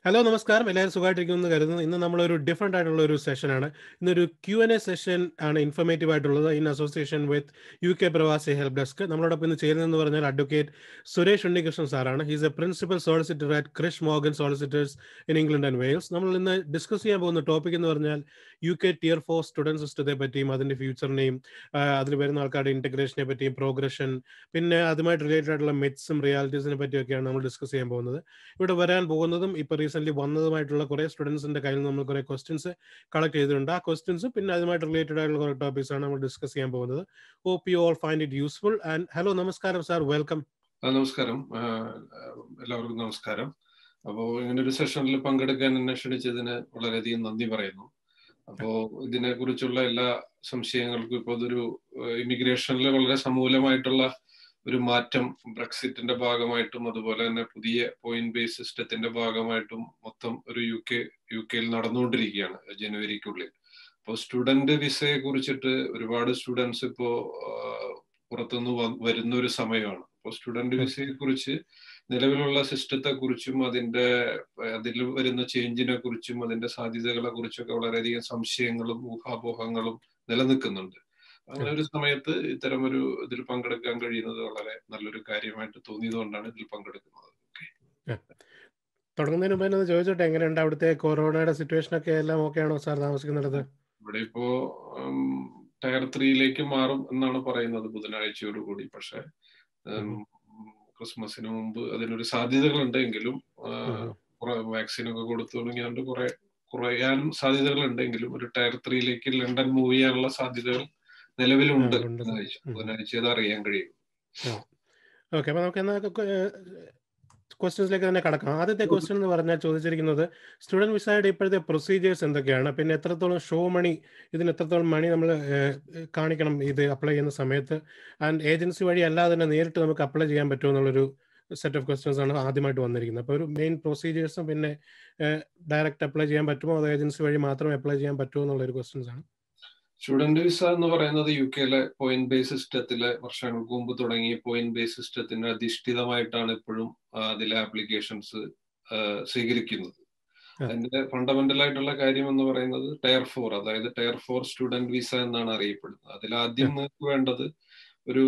hello നമസ്കാരം എല്ലാവരും സുഖമായിട്ടിരിക്കുന്നു എന്ന് കരുതുന്നു ഇന്ന് നമ്മളൊരു ഡിഫറെൻ്റ് ആയിട്ടുള്ള ഒരു സെഷനാണ് ഇന്നൊരു ക്യു എൻ എ സെഷൻ ആണ് ഇൻഫർമേറ്റീവ് ആയിട്ടുള്ളത് in association with U K പ്രവാസി ഹെൽപ്പ് ഡെസ്ക് നമ്മളോടൊപ്പം ഇന്ന് ചേരുന്നതെന്ന് പറഞ്ഞാൽ അഡ്വക്കേറ്റ് സുരേഷ് ഉണ്ണികൃഷ്ണൻ സാറാണ് he's a principal solicitor at Krish Morgan solicitors in England and Wales നമ്മൾ ഇന്ന് ഡിസ്കസ് ചെയ്യാൻ പോകുന്ന ടോപ്പിക് എന്ന് പറഞ്ഞാൽ U K tier four student സിസ്റ്റത്തെ പറ്റിയും അതിൻ്റെ ഫ്യൂച്ചറിനെയും അതിൽ വരുന്ന ആൾക്കാരുടെ ഇൻറ്റഗ്രേഷനെ പറ്റിയും പ്രോഗ്രഷൻ പിന്നെ അതുമായിട്ട് റിലേറ്റഡ് ആയിട്ടുള്ള മിറ്റ്സും റിയാലിറ്റീസിനെ പറ്റിയൊക്കെയാണ് നമ്മൾ ഡിസ്കസ് ചെയ്യാൻ പോകുന്നത് ഇവിടെ വരാൻ പോകുന്നതും ഇപ്പോൾ റീസെന്റ് വന്നതുമായിട്ടുള്ള കുറെ സ്റ്റുഡൻസിന്റെ കയ്യിൽ നിന്ന് നമ്മൾ കുറെ ക്വസ്റ്റ്യൻസ് കളക്ട് ചെയ്തിട്ടുണ്ട് ആ ക്വസ്റ്റ്യൻസ് പിന്നെ അതുമായിട്ട് റിലേറ്റഡ് ആയിട്ടുള്ള കുറെ ടോപ്പിക്സ് ആണ് നമ്മൾ ഡിസ്കസ് ചെയ്യാൻ പോകുന്നത് hope you all find it useful and hello നമസ്കാരം സാർ വെൽക്കം നമസ്കാരം എല്ലാവർക്കും നമസ്കാരം അപ്പോൾ ഇങ്ങനെ ഒരു സെഷനിൽ പങ്കെടുക്കാൻ എന്നെ ക്ഷണിച്ചതിന് വളരെയധികം നന്ദി പറയുന്നു അപ്പോ ഇതിനെ കുറിച്ചുള്ള എല്ലാ സംശയങ്ങൾക്കും ഇപ്പോൾ ഇതൊരു ഇമിഗ്രേഷനിൽ വളരെ സമൂലമായിട്ടുള്ള ഒരു മാറ്റം ബ്രെക്സിറ്റിന്റെ ഭാഗമായിട്ടും അതുപോലെ തന്നെ പുതിയ പോയിന്റ് ബേസ് സിസ്റ്റത്തിന്റെ ഭാഗമായിട്ടും മൊത്തം ഒരു യു കെ യു കെയിൽ നടന്നുകൊണ്ടിരിക്കുകയാണ് ജനുവരിക്കുള്ളിൽ അപ്പോൾ സ്റ്റുഡന്റ് വിസയെ കുറിച്ചിട്ട് ഒരുപാട് സ്റ്റുഡൻസ് ഇപ്പോ പുറത്തുനിന്ന് വരുന്ന ഒരു സമയമാണ് അപ്പോൾ സ്റ്റുഡന്റ് വിസയെ കുറിച്ച് നിലവിലുള്ള സിസ്റ്റത്തെ കുറിച്ചും അതിന്റെ അതിൽ വരുന്ന ചേഞ്ചിനെ കുറിച്ചും അതിന്റെ സാധ്യതകളെ കുറിച്ചൊക്കെ വളരെയധികം സംശയങ്ങളും ഊഹാപോഹങ്ങളും നിലനിൽക്കുന്നുണ്ട് അങ്ങനെ ഒരു സമയത്ത് ഇത്തരം ഒരു ഇതിൽ പങ്കെടുക്കാൻ കഴിയുന്നത് വളരെ നല്ലൊരു കാര്യമായിട്ട് തോന്നിയതുകൊണ്ടാണ് ഇതിൽ പങ്കെടുക്കുന്നത് തുടങ്ങുന്നതിന് മുമ്പ് ഒന്ന് ചോദിച്ചോട്ടെ എങ്ങനെയുണ്ട് അവിടുത്തെ കൊറോണയുടെ സിറ്റുവേഷൻ ഒക്കെ എല്ലാം ഓക്കെ ആണോ സാർ താമസിക്കുന്നിടത്ത് ഇവിടെ ഇപ്പോ ടയർ ത്രീയിലേക്ക് മാറും എന്നാണ് പറയുന്നത് ബുധനാഴ്ചയോട് കൂടി പക്ഷെ ക്രിസ്മസിന് മുമ്പ് അതിനൊരു സാധ്യതകളുണ്ട് എങ്കിലും വാക്സിൻ ഒക്കെ കൊടുത്തു തുടങ്ങിയതുകൊണ്ട് കുറെ കുറയാനും സാധ്യതകൾ ഉണ്ടെങ്കിലും ഒരു ടയർ ത്രീയിലേക്ക് ലണ്ടൻ മൂവ് ചെയ്യാനുള്ള സാധ്യതകൾ നിലവിലുണ്ട് ബുധനാഴ്ച അത് അറിയാൻ കഴിയും ഓക്കെ അപ്പൊ നമുക്ക് ക്വസ്റ്റ്യൻസിലേക്ക് തന്നെ കടക്കാം ആദ്യത്തെ ക്വസ്റ്റ്യൻ എന്ന് പറഞ്ഞാൽ ചോദിച്ചിരിക്കുന്നത് സ്റ്റുഡന്റ് വിസയുടെ ഇപ്പോഴത്തെ പ്രൊസീജിയേഴ്സ് എന്തൊക്കെയാണ് പിന്നെ എത്രത്തോളം ഷോ മണി ഇതിന് എത്രത്തോളം മണി നമ്മൾ കാണിക്കണം ഇത് അപ്ലൈ ചെയ്യുന്ന സമയത്ത് ആൻഡ് ഏജൻസി വഴി അല്ലാതെ തന്നെ നേരിട്ട് നമുക്ക് അപ്ലൈ ചെയ്യാൻ പറ്റുമോ എന്നുള്ളൊരു സെറ്റ് ഓഫ് ക്വസ്റ്റ്യൻസ് ആണ് ആദ്യമായിട്ട് വന്നിരിക്കുന്നത് അപ്പോൾ ഒരു മെയിൻ പ്രൊസീജിയേഴ്സും പിന്നെ ഡയറക്റ്റ് അപ്ലൈ ചെയ്യാൻ പറ്റുമോ അതോ ഏജൻസി വഴി മാത്രം അപ്ലൈ ചെയ്യാൻ പറ്റുമോ എന്നുള്ളൊരു ക്വസ്റ്റ്യൻസ് ആണ് സ്റ്റുഡന്റ് വിസ എന്ന് പറയുന്നത് യു കെയിലെ പോയിന്റ് ബേസ് സിസ്റ്റത്തിലെ വർഷങ്ങൾക്ക് മുമ്പ് തുടങ്ങിയ പോയിന്റ് ബേസ് സിസ്റ്റത്തിന് അധിഷ്ഠിതമായിട്ടാണ് ഇപ്പോഴും അതിലെ ആപ്ലിക്കേഷൻസ് സ്വീകരിക്കുന്നത് അതിന്റെ ഫണ്ടമെന്റൽ ആയിട്ടുള്ള കാര്യം എന്ന് പറയുന്നത് ടയർ ഫോർ അതായത് ടയർ ഫോർ സ്റ്റുഡന്റ് വിസ എന്നാണ് അറിയപ്പെടുന്നത് അതിൽ ആദ്യം നിങ്ങൾക്ക് വേണ്ടത് ഒരു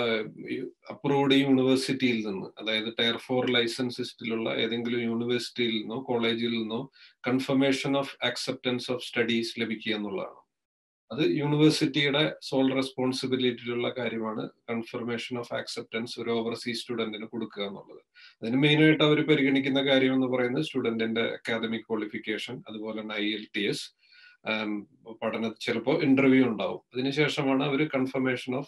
അപ്രൂവ്ഡ് യൂണിവേഴ്സിറ്റിയിൽ നിന്ന് അതായത് ടയർ ഫോർ ലൈസൻസ് ലിസ്റ്റിലുള്ള ഏതെങ്കിലും യൂണിവേഴ്സിറ്റിയിൽ നിന്നോ കോളേജിൽ നിന്നോ confirmation of acceptance of studies ലഭിക്കുക എന്നുള്ളതാണ് അത് യൂണിവേഴ്സിറ്റിയുടെ സോൾ റെസ്പോൺസിബിലിറ്റിയിലുള്ള കാര്യമാണ് കൺഫർമേഷൻ ഓഫ് ആക്സെപ്റ്റൻസ് ഒരു ഓവർസീസ് സ്റ്റുഡന്റിന് കൊടുക്കുക എന്നുള്ളത് അതിന് മെയിനായിട്ട് അവർ പരിഗണിക്കുന്ന കാര്യം എന്ന് പറയുന്നത് സ്റ്റുഡന്റിന്റെ അക്കാദമിക് ക്വാളിഫിക്കേഷൻ അതുപോലെ തന്നെ ഐ എൽ ടി എസ് പഠന ചിലപ്പോൾ ഇന്റർവ്യൂ ഉണ്ടാവും അതിനുശേഷമാണ് അവർ confirmation of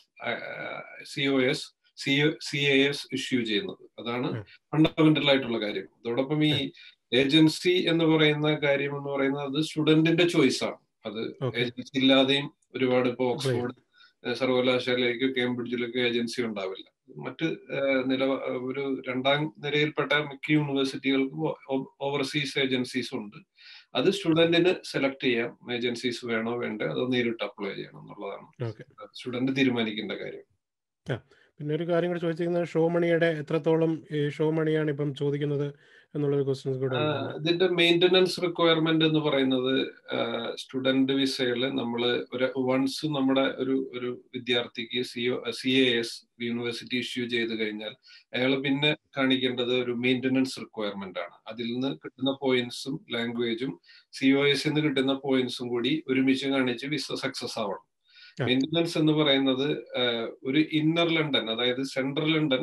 C O S C C A S issue ചെയ്യുന്നത് അതാണ് ഫണ്ടമെന്റൽ ആയിട്ടുള്ള കാര്യം അതോടൊപ്പം ഈ ഏജൻസി എന്ന് പറയുന്ന കാര്യം എന്ന് പറയുന്നത് അത് സ്റ്റുഡന്റിന്റെ ചോയ്സ് ആണ് അത് ഏജൻസി ഇല്ലാതെയും ഒരുപാട് ഇപ്പോ ഓക്സ്ഫോർഡ് സർവകലാശാലയിലേക്കോ കേംബ്രിഡ്ജിലേക്കോ ഏജൻസി ഉണ്ടാവില്ല മറ്റ് നില ഒരു രണ്ടാം നിരയിൽപ്പെട്ട മിക്ക യൂണിവേഴ്സിറ്റികൾക്കും ഓവർസീസ് ഏജൻസീസ് ഉണ്ട് അത് സ്റ്റുഡന്റിന് സെലക്ട് ചെയ്യാം ഏജൻസീസ് വേണോ വേണ്ടോ അതോ നേരിട്ട് അപ്ലൈ ചെയ്യണം എന്നുള്ളതാണ് സ്റ്റുഡന്റ് തീരുമാനിക്കേണ്ട കാര്യം പിന്നെ ഒരു കാര്യം കൂടെ ചോദിച്ചിരിക്കുന്നത് ഷോ മണിയുടെ എത്രത്തോളം ഷോ മണിയാണ് ഇപ്പം ചോദിക്കുന്നത് എന്നുള്ള ക്വസ്റ്റ്യൻസ് കൂടെ ഇതിന്റെ മെയിൻ്റനൻസ് റിക്വയർമെന്റ് എന്ന് പറയുന്നത് സ്റ്റുഡന്റ് വിസയിൽ നമ്മൾ ഒരു വൺസ് നമ്മുടെ ഒരു ഒരു വിദ്യാർത്ഥിക്ക് C O C A S university issue ചെയ്ത് കഴിഞ്ഞാൽ അയാൾ പിന്നെ കാണിക്കേണ്ടത് ഒരു മെയിൻ്റനൻസ് റിക്വയർമെന്റ് ആണ് അതിൽ നിന്ന് കിട്ടുന്ന പോയിന്റ്സും ലാംഗ്വേജും സി ഒ എസ് നിന്ന് കിട്ടുന്ന പോയിന്റ്സും കൂടി ഒരുമിച്ച് കാണിച്ച് വിസ സക്സസ് ആവണം മെയിൻ്റനൻസ് എന്ന് പറയുന്നത് ഒരു ഇന്നർ ലണ്ടൻ അതായത് സെൻട്രൽ ലണ്ടൻ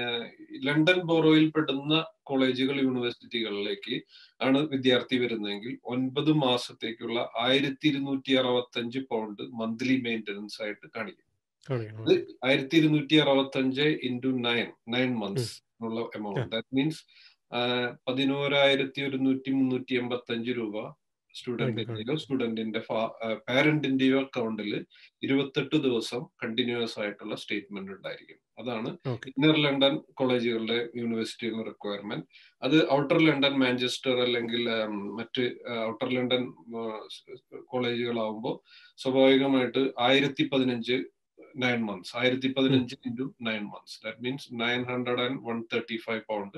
ലണ്ടൻ ബോറോയിൽ പെടുന്ന കോളേജുകൾ യൂണിവേഴ്സിറ്റികളിലേക്ക് ആണ് വിദ്യാർത്ഥി വരുന്നതെങ്കിൽ ഒൻപത് മാസത്തേക്കുള്ള ആയിരത്തി ഇരുന്നൂറ്റി അറുപത്തി അഞ്ച് പൗണ്ട് മന്ത്ലി മെയിൻ്റനൻസ് ആയിട്ട് കാണിക്കും അത് ആയിരത്തി ഇരുന്നൂറ്റി അറുപത്തി അഞ്ച് ഇൻറ്റു നയൻ നയൻ മന്ത്സ് എന്നുള്ള എമൗണ്ട് ദാറ്റ് മീൻസ് പതിനോരായിരത്തി ഒരുന്നൂറ്റി മുന്നൂറ്റി എൺപത്തി അഞ്ച് രൂപ സ്റ്റുഡന്റിന്റെയോ സ്റ്റുഡന്റിന്റെ പാരന്റിന്റെയോ അക്കൗണ്ടിൽ ഇരുപത്തെട്ട് ദിവസം കണ്ടിന്യൂസ് ആയിട്ടുള്ള സ്റ്റേറ്റ്മെന്റ് ഉണ്ടായിരിക്കും അതാണ് ഇന്നർ ലണ്ടൻ കോളേജുകളുടെ യൂണിവേഴ്സിറ്റികളുടെ റിക്വയർമെന്റ് അത് ഔട്ടർ ലണ്ടൻ മാഞ്ചസ്റ്റർ അല്ലെങ്കിൽ മറ്റ് ഔട്ടർ ലണ്ടൻ കോളേജുകളാവുമ്പോൾ സ്വാഭാവികമായിട്ട് ആയിരത്തി പതിനഞ്ച് നയൻ മന്ത്സ് ആയിരത്തി പതിനഞ്ച് into nine months that means nine hundred and one thirty five pound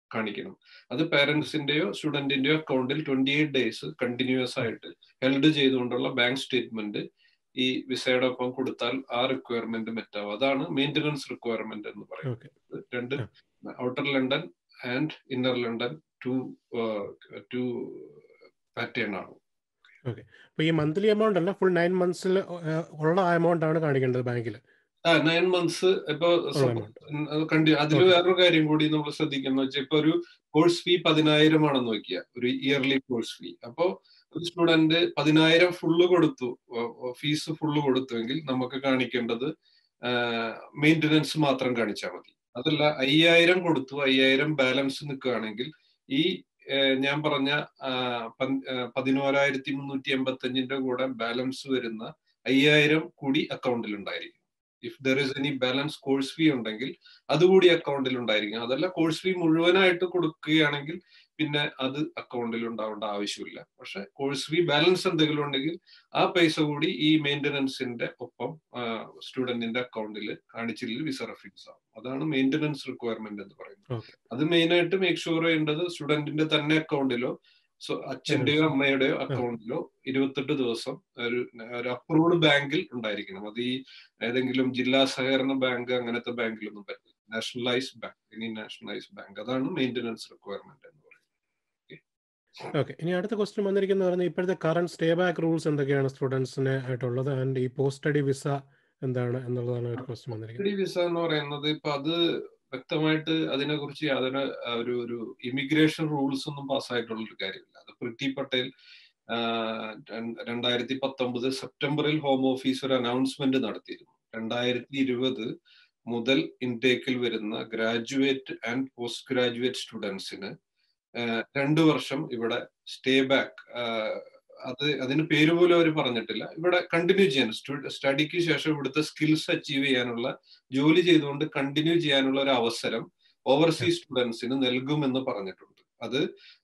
കാണിക്കണം അത് പാരന്റ്സിന്റെയോ സ്റ്റുഡന്റിന്റെയോ അക്കൗണ്ടിൽ ട്വന്റി എയ്റ്റ് ഡേയ്സ് കണ്ടിന്യൂസ് ആയിട്ട് ഹെൽഡ് ചെയ്തുകൊണ്ടുള്ള ബാങ്ക് സ്റ്റേറ്റ്മെന്റ് ഈ വിസയുടെ ഒപ്പം കൊടുത്താൽ ആ റിക്വയർമെന്റ് മെറ്റാവും അതാണ് മെയിൻ്റനൻസ് റിക്വയർമെന്റ് എന്ന് പറയുന്നത് രണ്ട് outer London and inner London two two pattern ആണ് ഓക്കെ അപ്പൊ ഈ മന്ത്ലി എമൗണ്ട് അല്ല ഫുൾ നയൻ മന്ത്സിൽ ഉള്ള എമൗണ്ട് ആണ് കാണിക്കേണ്ടത് ബാങ്കിൽ ആ നയൻ മന്ത്സ് ഇപ്പൊ കണ്ടി അതിൽ വേറൊരു കാര്യം കൂടി നമ്മൾ ശ്രദ്ധിക്കുന്ന വെച്ചാൽ ഇപ്പൊ ഒരു കോഴ്സ് ഫീ പതിനായിരം ആണെന്ന് നോക്കിയ ഒരു ഇയർലി കോഴ്സ് ഫീ അപ്പോ ഒരു സ്റ്റുഡന്റ് പതിനായിരം ഫുള്ള് കൊടുത്തു ഫീസ് ഫുള്ള് കൊടുത്തുവെങ്കിൽ നമുക്ക് കാണിക്കേണ്ടത് മെയിൻ്റനൻസ് മാത്രം കാണിച്ചാൽ മതി അതല്ല അയ്യായിരം കൊടുത്തു അയ്യായിരം ബാലൻസ് നിൽക്കുകയാണെങ്കിൽ ഈ ഞാൻ പറഞ്ഞ പതിനോരായിരത്തി മുന്നൂറ്റി എൺപത്തി അഞ്ചിന്റെ കൂടെ ബാലൻസ് വരുന്ന അയ്യായിരം കൂടി അക്കൗണ്ടിൽ ഉണ്ടായിരിക്കും if there is any balance course fee ഉണ്ടെങ്കിൽ അതുകൂടി അക്കൗണ്ടിൽ ഉണ്ടായിരിക്കും അതല്ല കോഴ്സ് ഫീ മുഴുവനായിട്ട് കൊടുക്കുകയാണെങ്കിൽ പിന്നെ അത് അക്കൗണ്ടിൽ ഉണ്ടാവേണ്ട ആവശ്യമില്ല പക്ഷെ കോഴ്സ് ഫീ ബാലൻസ് എന്തെങ്കിലും ഉണ്ടെങ്കിൽ ആ പൈസ കൂടി ഈ മെയിൻ്റനൻസിന്റെ ഒപ്പം സ്റ്റുഡന്റിന്റെ അക്കൗണ്ടിൽ കാണിച്ചില്ലെങ്കിൽ വിസ റഫീസ് ആവും അതാണ് മെയിൻ്റനൻസ് റിക്വയർമെന്റ് എന്ന് പറയുന്നത് അത് മെയിൻ ആയിട്ട് മേക്ക് ഷുവർ ചെയ്യേണ്ടത് സ്റ്റുഡന്റിന്റെ തന്നെ അക്കൗണ്ടിലോ സോ അച്ഛന്റെയോ അമ്മയുടെയോ അക്കൗണ്ടിലോ ഇരുപത്തെട്ട് ദിവസം ഒരു ഒരു അപ്രൂവ്ഡ് ബാങ്കിൽ ഉണ്ടായിരിക്കണം അത് ഈ ഏതെങ്കിലും ജില്ലാ സഹകരണ ബാങ്ക് അങ്ങനത്തെ ബാങ്കിലൊന്നും പറ്റില്ല നാഷണലൈസ്ഡ് ബാങ്ക് ഇനി നാഷണലൈസ്ഡ് ബാങ്ക് അതാണ് മെയിൻ്റനൻസ് റിക്വയർമെന്റ് എന്ന് പറയുന്നത് ഓക്കെ ഇനി അടുത്ത ക്വസ്റ്റ്യൻ വന്നിരിക്കുന്ന പറഞ്ഞാൽ ഇപ്പോഴത്തെ കറണ്ട് സ്റ്റേ ബാക്ക് റൂൾസ് എന്തൊക്കെയാണ് സ്റ്റുഡൻസിന് ആയിട്ടുള്ളത് ആൻഡ് ഈ പോസ്റ്റ് സ്റ്റഡി വിസ എന്താണ് എന്നുള്ളതാണ് ഒരു ക്വസ്റ്റ്യൻ വന്നിരിക്കുന്നത് വിസ എന്ന് പറയുന്നത് ഇപ്പൊ അത് വ്യക്തമായിട്ട് അതിനെ കുറിച്ച് യാതൊരു ഒരു ഒരു ഇമിഗ്രേഷൻ റൂൾസ് ഒന്നും പാസ്സായിട്ടുള്ള ഒരു കാര്യമില്ല അത് പ്രിറ്റി പട്ടേൽ രണ്ടായിരത്തി പത്തൊമ്പത് സെപ്റ്റംബറിൽ ഹോം ഓഫീസ് ഒരു അനൗൺസ്മെന്റ് നടത്തിയിരുന്നു രണ്ടായിരത്തി ഇരുപത് മുതൽ ഇൻടേക്കിൽ വരുന്ന ഗ്രാജുവേറ്റ് ആൻഡ് പോസ്റ്റ് ഗ്രാജുവേറ്റ് സ്റ്റുഡൻസിന് രണ്ടു വർഷം ഇവിടെ സ്റ്റേ ബാക്ക് അത് അതിന് പേര് പോലും അവർ പറഞ്ഞിട്ടില്ല ഇവിടെ കണ്ടിന്യൂ ചെയ്യാൻ സ്റ്റഡിക്ക് ശേഷം ഇവിടുത്തെ സ്കിൽസ് അച്ചീവ് ചെയ്യാനുള്ള ജോലി ചെയ്തുകൊണ്ട് കണ്ടിന്യൂ ചെയ്യാനുള്ള ഒരു അവസരം ഓവർസീസ് സ്റ്റുഡൻസിന് നൽകുമെന്ന് പറഞ്ഞിട്ടുണ്ട് അത്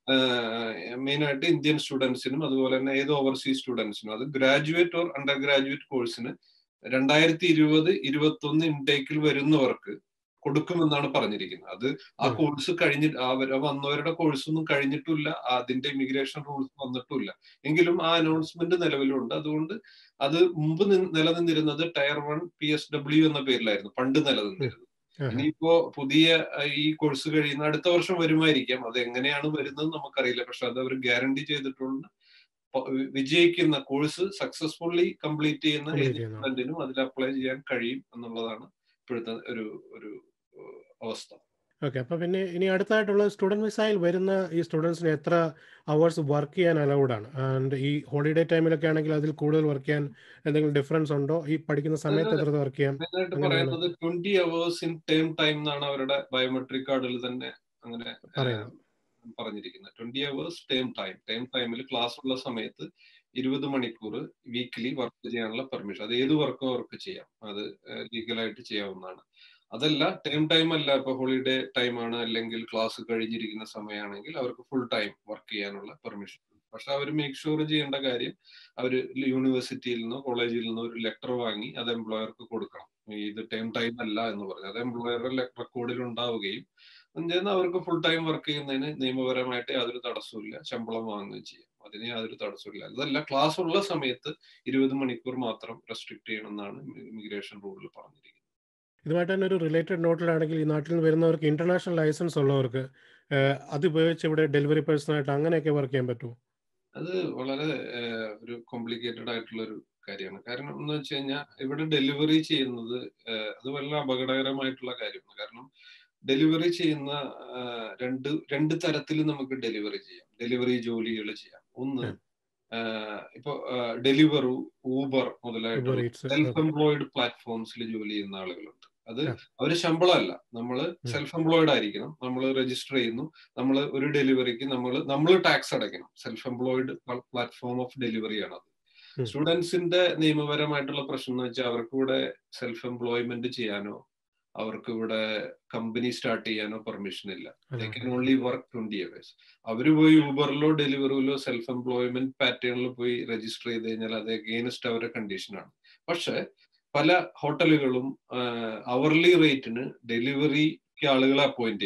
മെയിൻ ആയിട്ട് ഇന്ത്യൻ സ്റ്റുഡൻസിനും അതുപോലെ തന്നെ ഏത് ഓവർസീസ് സ്റ്റുഡൻസിനും അത് ഗ്രാജുവേറ്റ് ഓർ അണ്ടർ ഗ്രാജുവേറ്റ് കോഴ്സിന് രണ്ടായിരത്തി ഇരുപത് ഇരുപത്തി ഒന്ന് ഇൻടേക്കിൽ വരുന്നവർക്ക് കൊടുക്കുമെന്നാണ് പറഞ്ഞിരിക്കുന്നത് അത് ആ കോഴ്സ് കഴിഞ്ഞി അവർ വന്നവരുടെ കോഴ്സ് ഒന്നും കഴിഞ്ഞിട്ടില്ല അതിന്റെ ഇമിഗ്രേഷൻ റൂൾസ് വന്നിട്ടില്ല എങ്കിലും ആ അനൗൺസ്മെന്റ് നിലവിലുണ്ട് അതുകൊണ്ട് അത് മുമ്പ് നിലനിന്നിരുന്നത് tier one P S W എന്ന പേരിലായിരുന്നു പണ്ട് നിലനിന്നിരുന്നത് ഇനിയിപ്പോ പുതിയ ഈ കോഴ്സ് കഴിയുന്ന അടുത്ത വർഷം വരുമായിരിക്കാം അത് എങ്ങനെയാണ് വരുന്നത് നമുക്കറിയില്ല പക്ഷെ അത് അവർ ഗ്യാരണ്ടി ചെയ്തിട്ടുണ്ട് വിജയിക്കുന്ന കോഴ്സ് സക്സസ്ഫുള്ളി കംപ്ലീറ്റ് ചെയ്യുന്ന ഏത് സ്റ്റുഡന്റിനും അതിൽ അപ്ലൈ ചെയ്യാൻ കഴിയും എന്നുള്ളതാണ് ഇപ്പോഴത്തെ ഒരു ഒരു അവസ്ഥ ഓക്കെ അപ്പൊ പിന്നെ ഇനി അടുത്തായിട്ടുള്ള സ്റ്റുഡന്റ് വിസയിൽ വരുന്ന ഈ സ്റ്റുഡൻസിന് എത്ര അവേഴ്സ് വർക്ക് ചെയ്യാൻ അലൗഡ് ആണ് ആൻഡ് ഈ ഹോളിഡേ ടൈമിലൊക്കെ ആണെങ്കിൽ അതിൽ കൂടുതൽ വർക്ക് ചെയ്യാൻ എന്തെങ്കിലും ഡിഫറൻസ് ഉണ്ടോ ഈ പഠിക്കുന്ന സമയത്ത് എത്ര വർക്ക് ചെയ്യാം പറയുന്നത് twenty hours in term time എന്നാണ് അവരുടെ ബയോമെട്രിക് കാർഡിൽ തന്നെ അങ്ങനെ പറഞ്ഞിരിക്കുന്നത് twenty hours term time term ടൈമിൽ ക്ലാസ് ഉള്ള സമയത്ത് ഇരുപത് മണിക്കൂർ വീക്കിലി വർക്ക് ചെയ്യാനുള്ള പെർമിഷൻ അത് ഏത് വർക്കും അവർക്ക് ചെയ്യാം അത് ലീഗലായിട്ട് ചെയ്യാവുന്നതാണ് അതല്ല ടൈം ടൈം അല്ല ഇപ്പൊ ഹോളിഡേ ടൈം ആണ് അല്ലെങ്കിൽ ക്ലാസ് കഴിഞ്ഞിരിക്കുന്ന സമയമാണെങ്കിൽ അവർക്ക് ഫുൾ ടൈം വർക്ക് ചെയ്യാനുള്ള പെർമിഷൻ പക്ഷെ അവർ മേക്ക് ഷുവർ ചെയ്യേണ്ട കാര്യം അവർ യൂണിവേഴ്സിറ്റിയിൽ നിന്നോ കോളേജിൽ നിന്നോ ഒരു ലെറ്റർ വാങ്ങി അത് എംപ്ലോയർക്ക് കൊടുക്കണം ഇത് ടൈം ടൈം അല്ല എന്ന് പറഞ്ഞു അത് എംപ്ലോയറുടെ റെക്കോർഡിൽ ഉണ്ടാവുകയും എന്നാൽ അവർക്ക് ഫുൾ ടൈം വർക്ക് ചെയ്യുന്നതിന് നിയമപരമായിട്ട് യാതൊരു തടസ്സമില്ല ശമ്പളം വാങ്ങുകയും ചെയ്യാം അതിന് യാതൊരു തടസ്സമില്ല അതല്ല ക്ലാസ് ഉള്ള സമയത്ത് ഇരുപത് മണിക്കൂർ മാത്രം റെസ്ട്രിക്ട് ചെയ്യണമെന്നാണ് ഇമിഗ്രേഷൻ റൂളിൽ പറഞ്ഞിരിക്കുന്നത് ഇതുമായിട്ട് തന്നെ ഒരു റിലേറ്റഡ് നോട്ടിലാണെങ്കിൽ ഈ നാട്ടിൽ നിന്ന് വരുന്നവർക്ക് ഇന്റർനാഷണൽ ലൈസൻസ് ഉള്ളവർക്ക് അത് ഉപയോഗിച്ച് ഇവിടെ ഡെലിവറി പേഴ്സൺ ആയിട്ട് അങ്ങനെയൊക്കെ വർക്ക് ചെയ്യാൻ പറ്റുമോ അത് വളരെ ഒരു കോംപ്ലിക്കേറ്റഡ് ആയിട്ടുള്ള ഒരു കാര്യമാണ് കാരണം എന്ന് വെച്ച് കഴിഞ്ഞാൽ ഇവിടെ ഡെലിവറി ചെയ്യുന്നത് അത് വളരെ അപകടകരമായിട്ടുള്ള കാര്യമാണ് കാരണം ഡെലിവറി ചെയ്യുന്ന രണ്ട് രണ്ട് തരത്തിൽ നമുക്ക് ഡെലിവറി ചെയ്യാം ഡെലിവറി ജോലികൾ ചെയ്യാം ഒന്ന് ഇപ്പൊ ഡെലിവറു ഊബർ മുതലായിട്ടുള്ള സെൽഫ് എംപ്ലോയിഡ് പ്ലാറ്റ്ഫോംസിൽ ജോലി ചെയ്യുന്ന ആളുകളുണ്ട് അത് അവര് ശമ്പളമല്ല നമ്മൾ സെൽഫ് എംപ്ലോയിഡ് ആയിരിക്കണം നമ്മൾ രജിസ്റ്റർ ചെയ്യുന്നു നമ്മൾ ഒരു ഡെലിവറിക്ക് നമ്മൾ നമ്മൾ ടാക്സ് അടയ്ക്കണം self employed platform of delivery ആണ് അത് സ്റ്റുഡൻസിന്റെ നിയമപരമായിട്ടുള്ള പ്രശ്നം എന്ന് വെച്ചാൽ അവർക്ക് ഇവിടെ സെൽഫ് എംപ്ലോയ്മെന്റ് ചെയ്യാനോ അവർക്ക് ഇവിടെ കമ്പനി സ്റ്റാർട്ട് ചെയ്യാനോ പെർമിഷൻ ഇല്ല they can only work twenty hours അവർ പോയി ഊബറിലോ ഡെലിവറിയിലോ സെൽഫ് എംപ്ലോയ്മെന്റ് പാറ്റേണിൽ പോയി രജിസ്റ്റർ ചെയ്ത് കഴിഞ്ഞാൽ അത് അഗെയിൻസ്റ്റ് അവരുടെ കണ്ടീഷനാണ് പക്ഷെ പല ഹോട്ടലുകളും അവർലി റേറ്റിന് ഡെലിവറിക്ക് ആളുകളെ അപ്പോയിന്റ് ചെയ്യുന്നുണ്ട്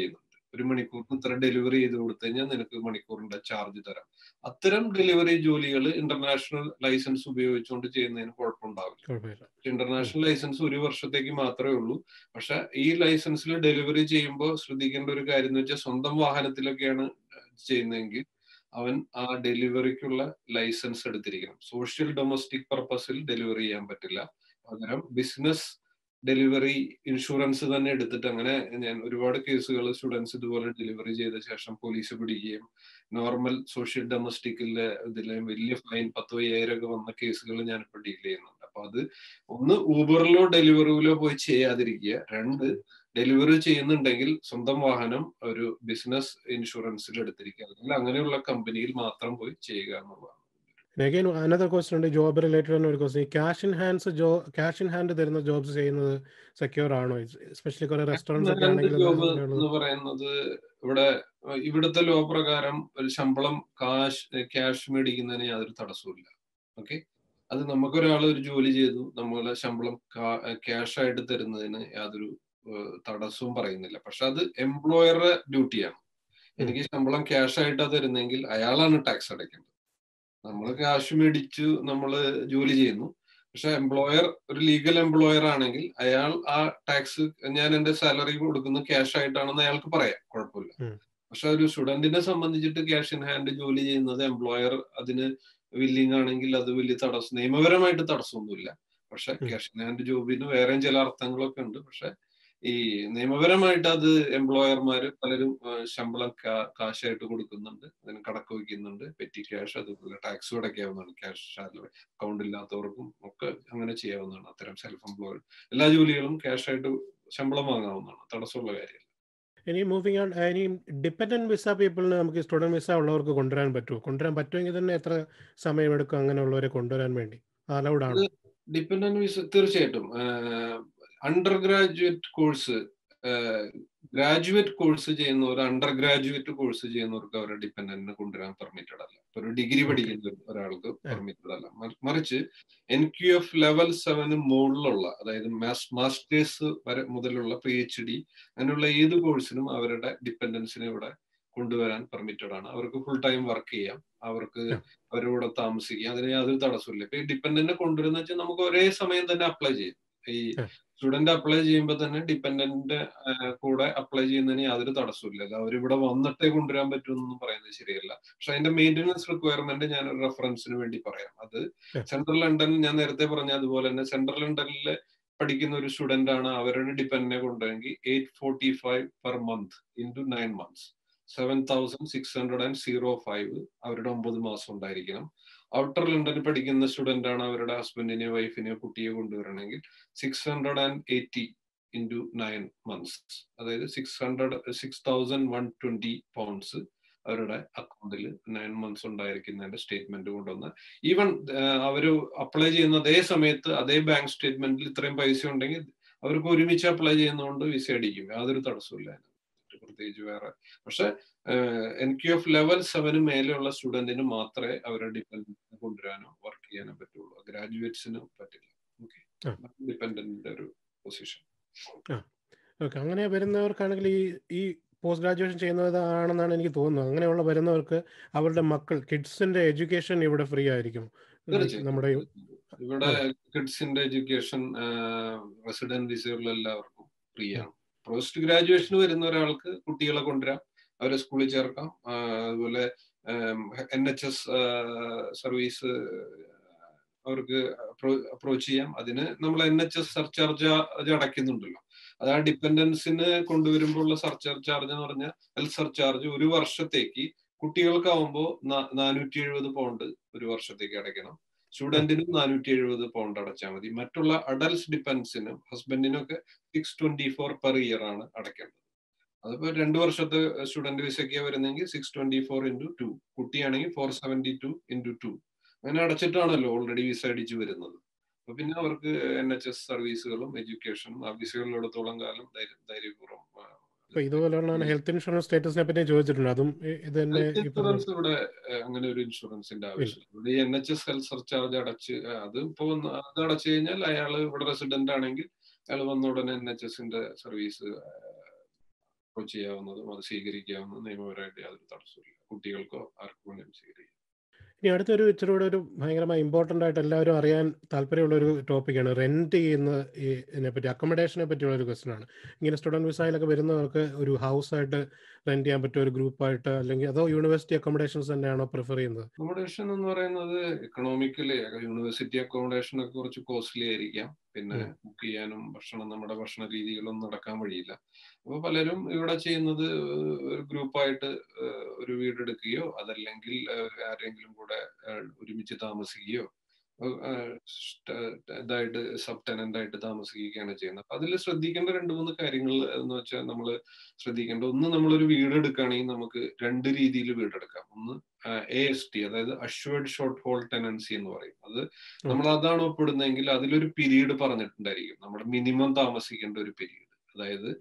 ഒരു മണിക്കൂറിന് ഇത്ര ഡെലിവറി ചെയ്ത് കൊടുത്തു കഴിഞ്ഞാൽ നിനക്ക് മണിക്കൂറിന്റെ ചാർജ് തരാം അത്തരം ഡെലിവറി ജോലികൾ ഇന്റർനാഷണൽ ലൈസൻസ് ഉപയോഗിച്ചുകൊണ്ട് ചെയ്യുന്നതിന് കുഴപ്പമുണ്ടാവില്ല കുഴപ്പമില്ല ഇന്റർനാഷണൽ ലൈസൻസ് ഒരു വർഷത്തേക്ക് മാത്രമേ ഉള്ളൂ പക്ഷെ ഈ ലൈസൻസിൽ ഡെലിവറി ചെയ്യുമ്പോൾ ശ്രദ്ധിക്കേണ്ട ഒരു കാര്യം എന്ന് വെച്ചാൽ സ്വന്തം വാഹനത്തിലൊക്കെയാണ് ചെയ്യുന്നതെങ്കിൽ അവൻ ആ ഡെലിവറിക്കുള്ള ലൈസൻസ് എടുത്തിരിക്കണം സോഷ്യൽ ഡൊമസ്റ്റിക് പർപ്പസിൽ ഡെലിവറി ചെയ്യാൻ പറ്റില്ല പകരം ബിസിനസ് ഡെലിവറി ഇൻഷുറൻസ് തന്നെ എടുത്തിട്ട് അങ്ങനെ ഞാൻ ഒരുപാട് കേസുകൾ സ്റ്റുഡൻസ് ഇതുപോലെ ഡെലിവറി ചെയ്ത ശേഷം പോലീസ് പിടിക്കുകയും നോർമൽ സോഷ്യൽ ഡൊമസ്റ്റിക്കിലെ ഇതിലെ വലിയ ഫൈൻ പത്തോ അയ്യായിരം ഒക്കെ വന്ന കേസുകൾ ഞാനിപ്പോൾ ഡീൽ ചെയ്യുന്നുണ്ട് അപ്പൊ അത് ഒന്ന് ഊബറിലോ ഡെലിവറിയിലോ പോയി ചെയ്യാതിരിക്കുക രണ്ട് ഡെലിവറി ചെയ്യുന്നുണ്ടെങ്കിൽ സ്വന്തം വാഹനം ഒരു ബിസിനസ് ഇൻഷുറൻസിൽ എടുത്തിരിക്കുക അല്ലെങ്കിൽ അങ്ങനെയുള്ള കമ്പനിയിൽ മാത്രം പോയി ചെയ്യുക എന്നുള്ളതാണ് അഗൈൻ അനദർ ക്വസ്റ്റൻ ഉണ്ട് ജോബ് റിലേറ്റഡ് തന്നെ ഒരു ക്വസ്റ്റൻ ക്യാഷ് ഇൻ ഹാൻഡ്സ് ജോ ക്യാഷ് ഇൻ ഹാൻഡ് തരുന്ന ജോബ്സ് ചെയ്യുന്നത് സെക്യൂർ ആണോ എസ്പെഷ്യലി കുറെ റെസ്റ്റോറൻറ്റ്സ് ഒക്കെ ആണെങ്കിൽ ജോബ് എന്ന് പറയുന്നത് ഇവിടെ ഇവിടുത്തെ ലോ പ്രകാരം ഒരു ശമ്പളം കാശ് ക്യാഷ് മേടിക്കുന്നതിന് യാതൊരു തടസ്സമില്ല ഓക്കെ അത് നമുക്കൊരാൾ ഒരു ജോലി ചെയ്തു നമ്മളെ ശമ്പളം ക്യാഷ് ആയിട്ട് തരുന്നതിന് യാതൊരു തടസ്സവും പറയുന്നില്ല പക്ഷെ അത് എംപ്ലോയറുടെ ഡ്യൂട്ടിയാണ് എനിക്ക് ശമ്പളം ക്യാഷ് ആയിട്ടാണ് തരുന്നെങ്കിൽ അയാളാണ് ടാക്സ് അടയ്ക്കേണ്ടത് നമ്മൾ ക്യാഷ് മേടിച്ചു നമ്മൾ ജോലി ചെയ്യുന്നു പക്ഷെ എംപ്ലോയർ ഒരു ലീഗൽ എംപ്ലോയർ ആണെങ്കിൽ അയാൾ ആ ടാക്സ് ഞാൻ എന്റെ സാലറി കൊടുക്കുന്നത് ക്യാഷ് ആയിട്ടാണെന്ന് അയാൾക്ക് പറയാം കുഴപ്പമില്ല പക്ഷെ ഒരു സ്റ്റുഡന്റിനെ സംബന്ധിച്ചിട്ട് ക്യാഷ് ഇൻ ഹാൻഡ് ജോലി ചെയ്യുന്നത് എംപ്ലോയർ അതിന് വില്ലിങ് ആണെങ്കിൽ അത് വലിയ തടസ്സം നിയമപരമായിട്ട് തടസ്സമൊന്നുമില്ല പക്ഷെ ക്യാഷ് ഇൻ ഹാൻഡ് ജോബിന് വേറെയും ചില അർത്ഥങ്ങളൊക്കെ ഉണ്ട് പക്ഷെ ഈ നിയമപരമായിട്ട് അത് എംപ്ലോയർമാർ പലരും ശമ്പളം കാശായിട്ട് കൊടുക്കുന്നുണ്ട് അതിന് കടക്ക് വയ്ക്കുന്നുണ്ട് പെറ്റി ക്യാഷ് അതുപോലെ ടാക്സ് അടയ്ക്കാവുന്നതാണ് ക്യാഷ് അക്കൗണ്ട് ഇല്ലാത്തവർക്കും ഒക്കെ അങ്ങനെ ചെയ്യാവുന്നതാണ് അത്തരം സെൽഫ് എംപ്ലോയ്ഡ് എല്ലാ ജോലികളും ക്യാഷ് ആയിട്ട് ശമ്പളം വാങ്ങാവുന്നതാണ് തടസ്സമുള്ള കാര്യമല്ല ഇനി മൂവിങ് ഓൺ ഇനി ഡിപ്പെൻഡന്റ് വിസ പീപ്പിളിന് നമുക്ക് സ്റ്റുഡന്റ് വിസ ഉള്ളവർക്ക് കൊണ്ടുവരാൻ പറ്റുമോ കൊണ്ടുവരാൻ പറ്റുമെങ്കിൽ തന്നെ എത്ര സമയമെടുക്കും അങ്ങനെയുള്ളവരെ കൊണ്ടുവരാൻ വേണ്ടി അലൗഡ് ആണ് ഡിപ്പെൻഡന്റ് വിസ തീർച്ചയായിട്ടും undergraduate course graduate course ചെയ്യുന്നവർ അണ്ടർ ഗ്രാജുവേറ്റ് കോഴ്സ് ചെയ്യുന്നവർക്ക് അവരെ ഡിപ്പെൻഡന്റിനെ കൊണ്ടുവരാൻ പെർമിറ്റഡ് അല്ല ഒരു ഡിഗ്രി പഠിക്കുന്ന ഒരാൾക്ക് പെർമിറ്റഡ് അല്ല മറിച്ച് എൻ ക്യു എഫ് ലെവൽ സെവന് മുകളിലുള്ള അതായത് മാസ്റ്റേഴ്സ് വരെ മുതലുള്ള പി എച്ച് ഡി അങ്ങനെയുള്ള ഏത് കോഴ്സിനും അവരുടെ ഡിപ്പെൻഡൻസിനെ ഇവിടെ കൊണ്ടുവരാൻ പെർമിറ്റഡ് ആണ് അവർക്ക് ഫുൾ ടൈം വർക്ക് ചെയ്യാം അവർക്ക് അവരുടെ താമസിക്കാം അതിന് യാതൊരു തടസ്സമില്ല ഇപ്പൊ ഈ ഡിപ്പെൻഡന്റിനെ കൊണ്ടുവരുന്ന വെച്ചാൽ നമുക്ക് ഒരേ സമയം തന്നെ അപ്ലൈ ചെയ്യാം ഈ സ്റ്റുഡന്റ് അപ്ലൈ ചെയ്യുമ്പോൾ തന്നെ ഡിപ്പെൻഡന്റ് കൂടെ അപ്ലൈ ചെയ്യുന്നതിന് യാതൊരു തടസ്സമില്ല അവരിവിടെ വന്നിട്ടേ കൊണ്ടുവരാൻ പറ്റുമെന്നൊന്നും പറയുന്നത് ശരിയല്ല പക്ഷെ അതിന്റെ മെയിൻ്റനൻസ് റിക്വയർമെന്റ് ഞാൻ ഒരു റെഫറൻസിന് വേണ്ടി പറയാം അത് സെൻട്രൽ ലണ്ടൻ ഞാൻ നേരത്തെ പറഞ്ഞ അതുപോലെ തന്നെ സെൻട്രൽ ലണ്ടനിലെ പഠിക്കുന്ന ഒരു സ്റ്റുഡന്റ് ആണ് അവരുടെ ഡിപ്പെൻഡിനെ കൊണ്ടുവരെങ്കിൽ eight forty five per month into nine months seven thousand six hundred and zero five അവരുടെ ഒമ്പത് മാസം ഉണ്ടായിരിക്കണം ഔട്ടർ ലണ്ടനിൽ പഠിക്കുന്ന സ്റ്റുഡന്റ് ആണ് അവരുടെ ഹസ്ബൻഡിനെയോ വൈഫിനെയോ കുട്ടിയെ കൊണ്ടുവരണമെങ്കിൽ six hundred and eighty into nine months അതായത് six hundred six thousand one twenty pounds അവരുടെ അക്കൗണ്ടിൽ നയൻ മന്ത്സ് ഉണ്ടായിരിക്കുന്നതിന്റെ സ്റ്റേറ്റ്മെന്റ് കൊണ്ടുവന്ന് ഈവൻ അവർ അപ്ലൈ ചെയ്യുന്ന അതേ സമയത്ത് അതേ ബാങ്ക് സ്റ്റേറ്റ്മെന്റിൽ ഇത്രയും പൈസ ഉണ്ടെങ്കിൽ അവർക്ക് ഒരുമിച്ച് അപ്ലൈ ചെയ്യുന്നതുകൊണ്ട് വിസ അടിക്കും യാതൊരു തടസ്സമില്ല പ്രത്യേകിച്ച് വേറെ പക്ഷെ എൻ ക്യു എഫ് ലെവൽ സെവന് മേലെയുള്ള സ്റ്റുഡന്റിന് മാത്രമേ അവരെ ഡിപ്പെൻഡന്റ് കൊണ്ടുവരാനോ വർക്ക് ചെയ്യാനോ പറ്റുള്ളൂ ഗ്രാജുവേറ്റ്സിന് പറ്റില്ല ഓക്കെ ഡിപ്പെൻഡന്റിന്റെ ഒരു പൊസിഷൻ ഓക്കെ അങ്ങനെ വരുന്നവർക്കാണെങ്കിൽ ഈ ഈ പോസ്റ്റ് ഗ്രാജുവേഷൻ ചെയ്യുന്നതാണെന്നാണ് എനിക്ക് തോന്നുന്നത് അങ്ങനെയുള്ള വരുന്നവർക്ക് അവരുടെ മക്കൾ കിഡ്സിന്റെ എഡ്യൂക്കേഷൻ ഇവിടെ ഫ്രീ ആയിരിക്കും നമ്മുടെ ഇവിടെ കിഡ്സിന്റെ എഡ്യൂക്കേഷൻ റെസിഡന്റ് വിസയുള്ള എല്ലാവർക്കും ഫ്രീ ആണ് പോസ്റ്റ് ഗ്രാജുവേഷന് വരുന്ന ഒരാൾക്ക് കുട്ടികളെ കൊണ്ടുവരാം അവരെ സ്കൂളിൽ ചേർക്കാം അതുപോലെ എൻ എച്ച് എസ് സർവീസ് അവർക്ക് അപ്രോച്ച് ചെയ്യാം അതിന് നമ്മൾ എൻ എച്ച് എസ് സർചാർജ് അടയ്ക്കുന്നുണ്ടല്ലോ അത് ആ ഡിപ്പെൻഡൻസിന് കൊണ്ടുവരുമ്പോൾ ഉള്ള സർചാർജ് ചാർജ് എന്ന് പറഞ്ഞാൽ ഹെൽത്ത് സർചാർജ് ഒരു വർഷത്തേക്ക് കുട്ടികൾക്കാവുമ്പോൾ നാനൂറ്റി എഴുപത് പൗണ്ട് ഒരു വർഷത്തേക്ക് അടയ്ക്കണം സ്റ്റുഡന്റിനും നാനൂറ്റി എഴുപത് പൗണ്ട് അടച്ചാൽ മതി മറ്റുള്ള അഡൽസ് ഡിപ്പെൻസിനും ഹസ്ബൻഡിനും ഒക്കെ six twenty four per year ആണ് അടയ്ക്കേണ്ടത് അതിപ്പോ രണ്ടു വർഷത്തെ സ്റ്റുഡന്റ് വിസയ്ക്ക് വരുന്നെങ്കിൽ six twenty four into two കുട്ടിയാണെങ്കിൽ four seventy two into two അങ്ങനെ അടച്ചിട്ടാണല്ലോ ഓൾറെഡി വിസ അടിച്ചു വരുന്നത് അപ്പൊ പിന്നെ അവർക്ക് എൻ എച്ച് എസ് സർവീസുകളും എഡ്യൂക്കേഷനും ആ വിസകളിലെടുത്തോളം കാലം ധൈര്യപൂർവ്വം അപ്പൊ ഇതുപോലെയുള്ള ഹെൽത്ത് ഇൻഷുറൻസ് സ്റ്റാറ്റസിനെ പറ്റി ചോദിച്ചിട്ടുണ്ട് അതും ഇത് തന്നെ ഇൻഷുറൻസ് ഇവിടെ അങ്ങനെ ഒരു ഇൻഷുറൻസിന്റെ ആവശ്യം ഇവിടെ N H S health surcharge അടച്ച് അത് ഇപ്പൊ അത് അടച്ചു കഴിഞ്ഞാൽ അയാൾ ഇവിടെ റെസിഡന്റ് ആണെങ്കിൽ അയാൾ വന്ന ഉടനെ എൻ എച്ച് എസിന്റെ സർവീസ് അപ്രോച്ച് ചെയ്യാവുന്നതും അത് സ്വീകരിക്കാവുന്നതും നിയമപരമായിട്ട് യാതൊരു തടസ്സമില്ല കുട്ടികൾക്കോ ആർക്കും വേണമെങ്കിലും സ്വീകരിക്കാം ഇനി അടുത്തൊരു ഇച്ചിരി കൂടെ ഒരു ഭയങ്കരമായി ഇമ്പോർട്ടൻ്റ് ആയിട്ട് എല്ലാവരും അറിയാൻ താല്പര്യമുള്ള ഒരു ടോപ്പിക്കാണ് റെന്റ് ചെയ്യുന്ന ഈ ഇതിനെപ്പറ്റി അക്കോമഡേഷനെ പറ്റിയുള്ള ഒരു ക്വസ്റ്റൻ ആണ് ഇങ്ങനെ സ്റ്റുഡൻറ് വിസയിലൊക്കെ വരുന്നവർക്ക് ഒരു ഹൗസ് ആയിട്ട് റെന്റ് ചെയ്യാൻ പറ്റിയ ഒരു ഗ്രൂപ്പായിട്ട് അല്ലെങ്കിൽ അതോ യൂണിവേഴ്സിറ്റി അക്കോമഡേഷൻസ് തന്നെയാണോ പ്രിഫർ ചെയ്യുന്നത് അക്കോമഡേഷൻ എന്ന് പറയുന്നത് എക്കണോമിക്കലി യൂണിവേഴ്സിറ്റി അക്കോമഡേഷൻ ഒക്കെ കുറച്ച് കോസ്റ്റ്ലി ആയിരിക്കാം പിന്നെ കുക്ക് ചെയ്യാനും ഭക്ഷണം നമ്മുടെ ഭക്ഷണ രീതികളൊന്നും നടക്കാൻ വഴിയില്ല അപ്പൊ പലരും ഇവിടെ ചെയ്യുന്നത് ഒരു ഗ്രൂപ്പായിട്ട് ഒരു വീടെടുക്കുകയോ അതല്ലെങ്കിൽ ആരെങ്കിലും കൂടെ ഒരുമിച്ച് താമസിക്കുകയോ ഇതായിട്ട് സബ് ടെനന്റ് ആയിട്ട് താമസിക്കുകയാണ് ചെയ്യുന്നത് അപ്പൊ അതിൽ ശ്രദ്ധിക്കേണ്ട രണ്ട് മൂന്ന് കാര്യങ്ങൾ എന്ന് വെച്ചാൽ നമ്മൾ ശ്രദ്ധിക്കേണ്ട ഒന്ന് നമ്മളൊരു വീട് എടുക്കുകയാണെങ്കിൽ നമുക്ക് രണ്ട് രീതിയിൽ വീടെടുക്കാം ഒന്ന് എ എസ് ടി അതായത് അഷ്വേർഡ് ഷോർട്ട് ഹോൾ ടെനൻസി എന്ന് പറയും അത് നമ്മൾ അതാണ് ഒപ്പിടുന്നതെങ്കിൽ അതിലൊരു പീരീഡ് പറഞ്ഞിട്ടുണ്ടായിരിക്കും നമ്മുടെ മിനിമം താമസിക്കേണ്ട ഒരു പീരീഡ് അതായത്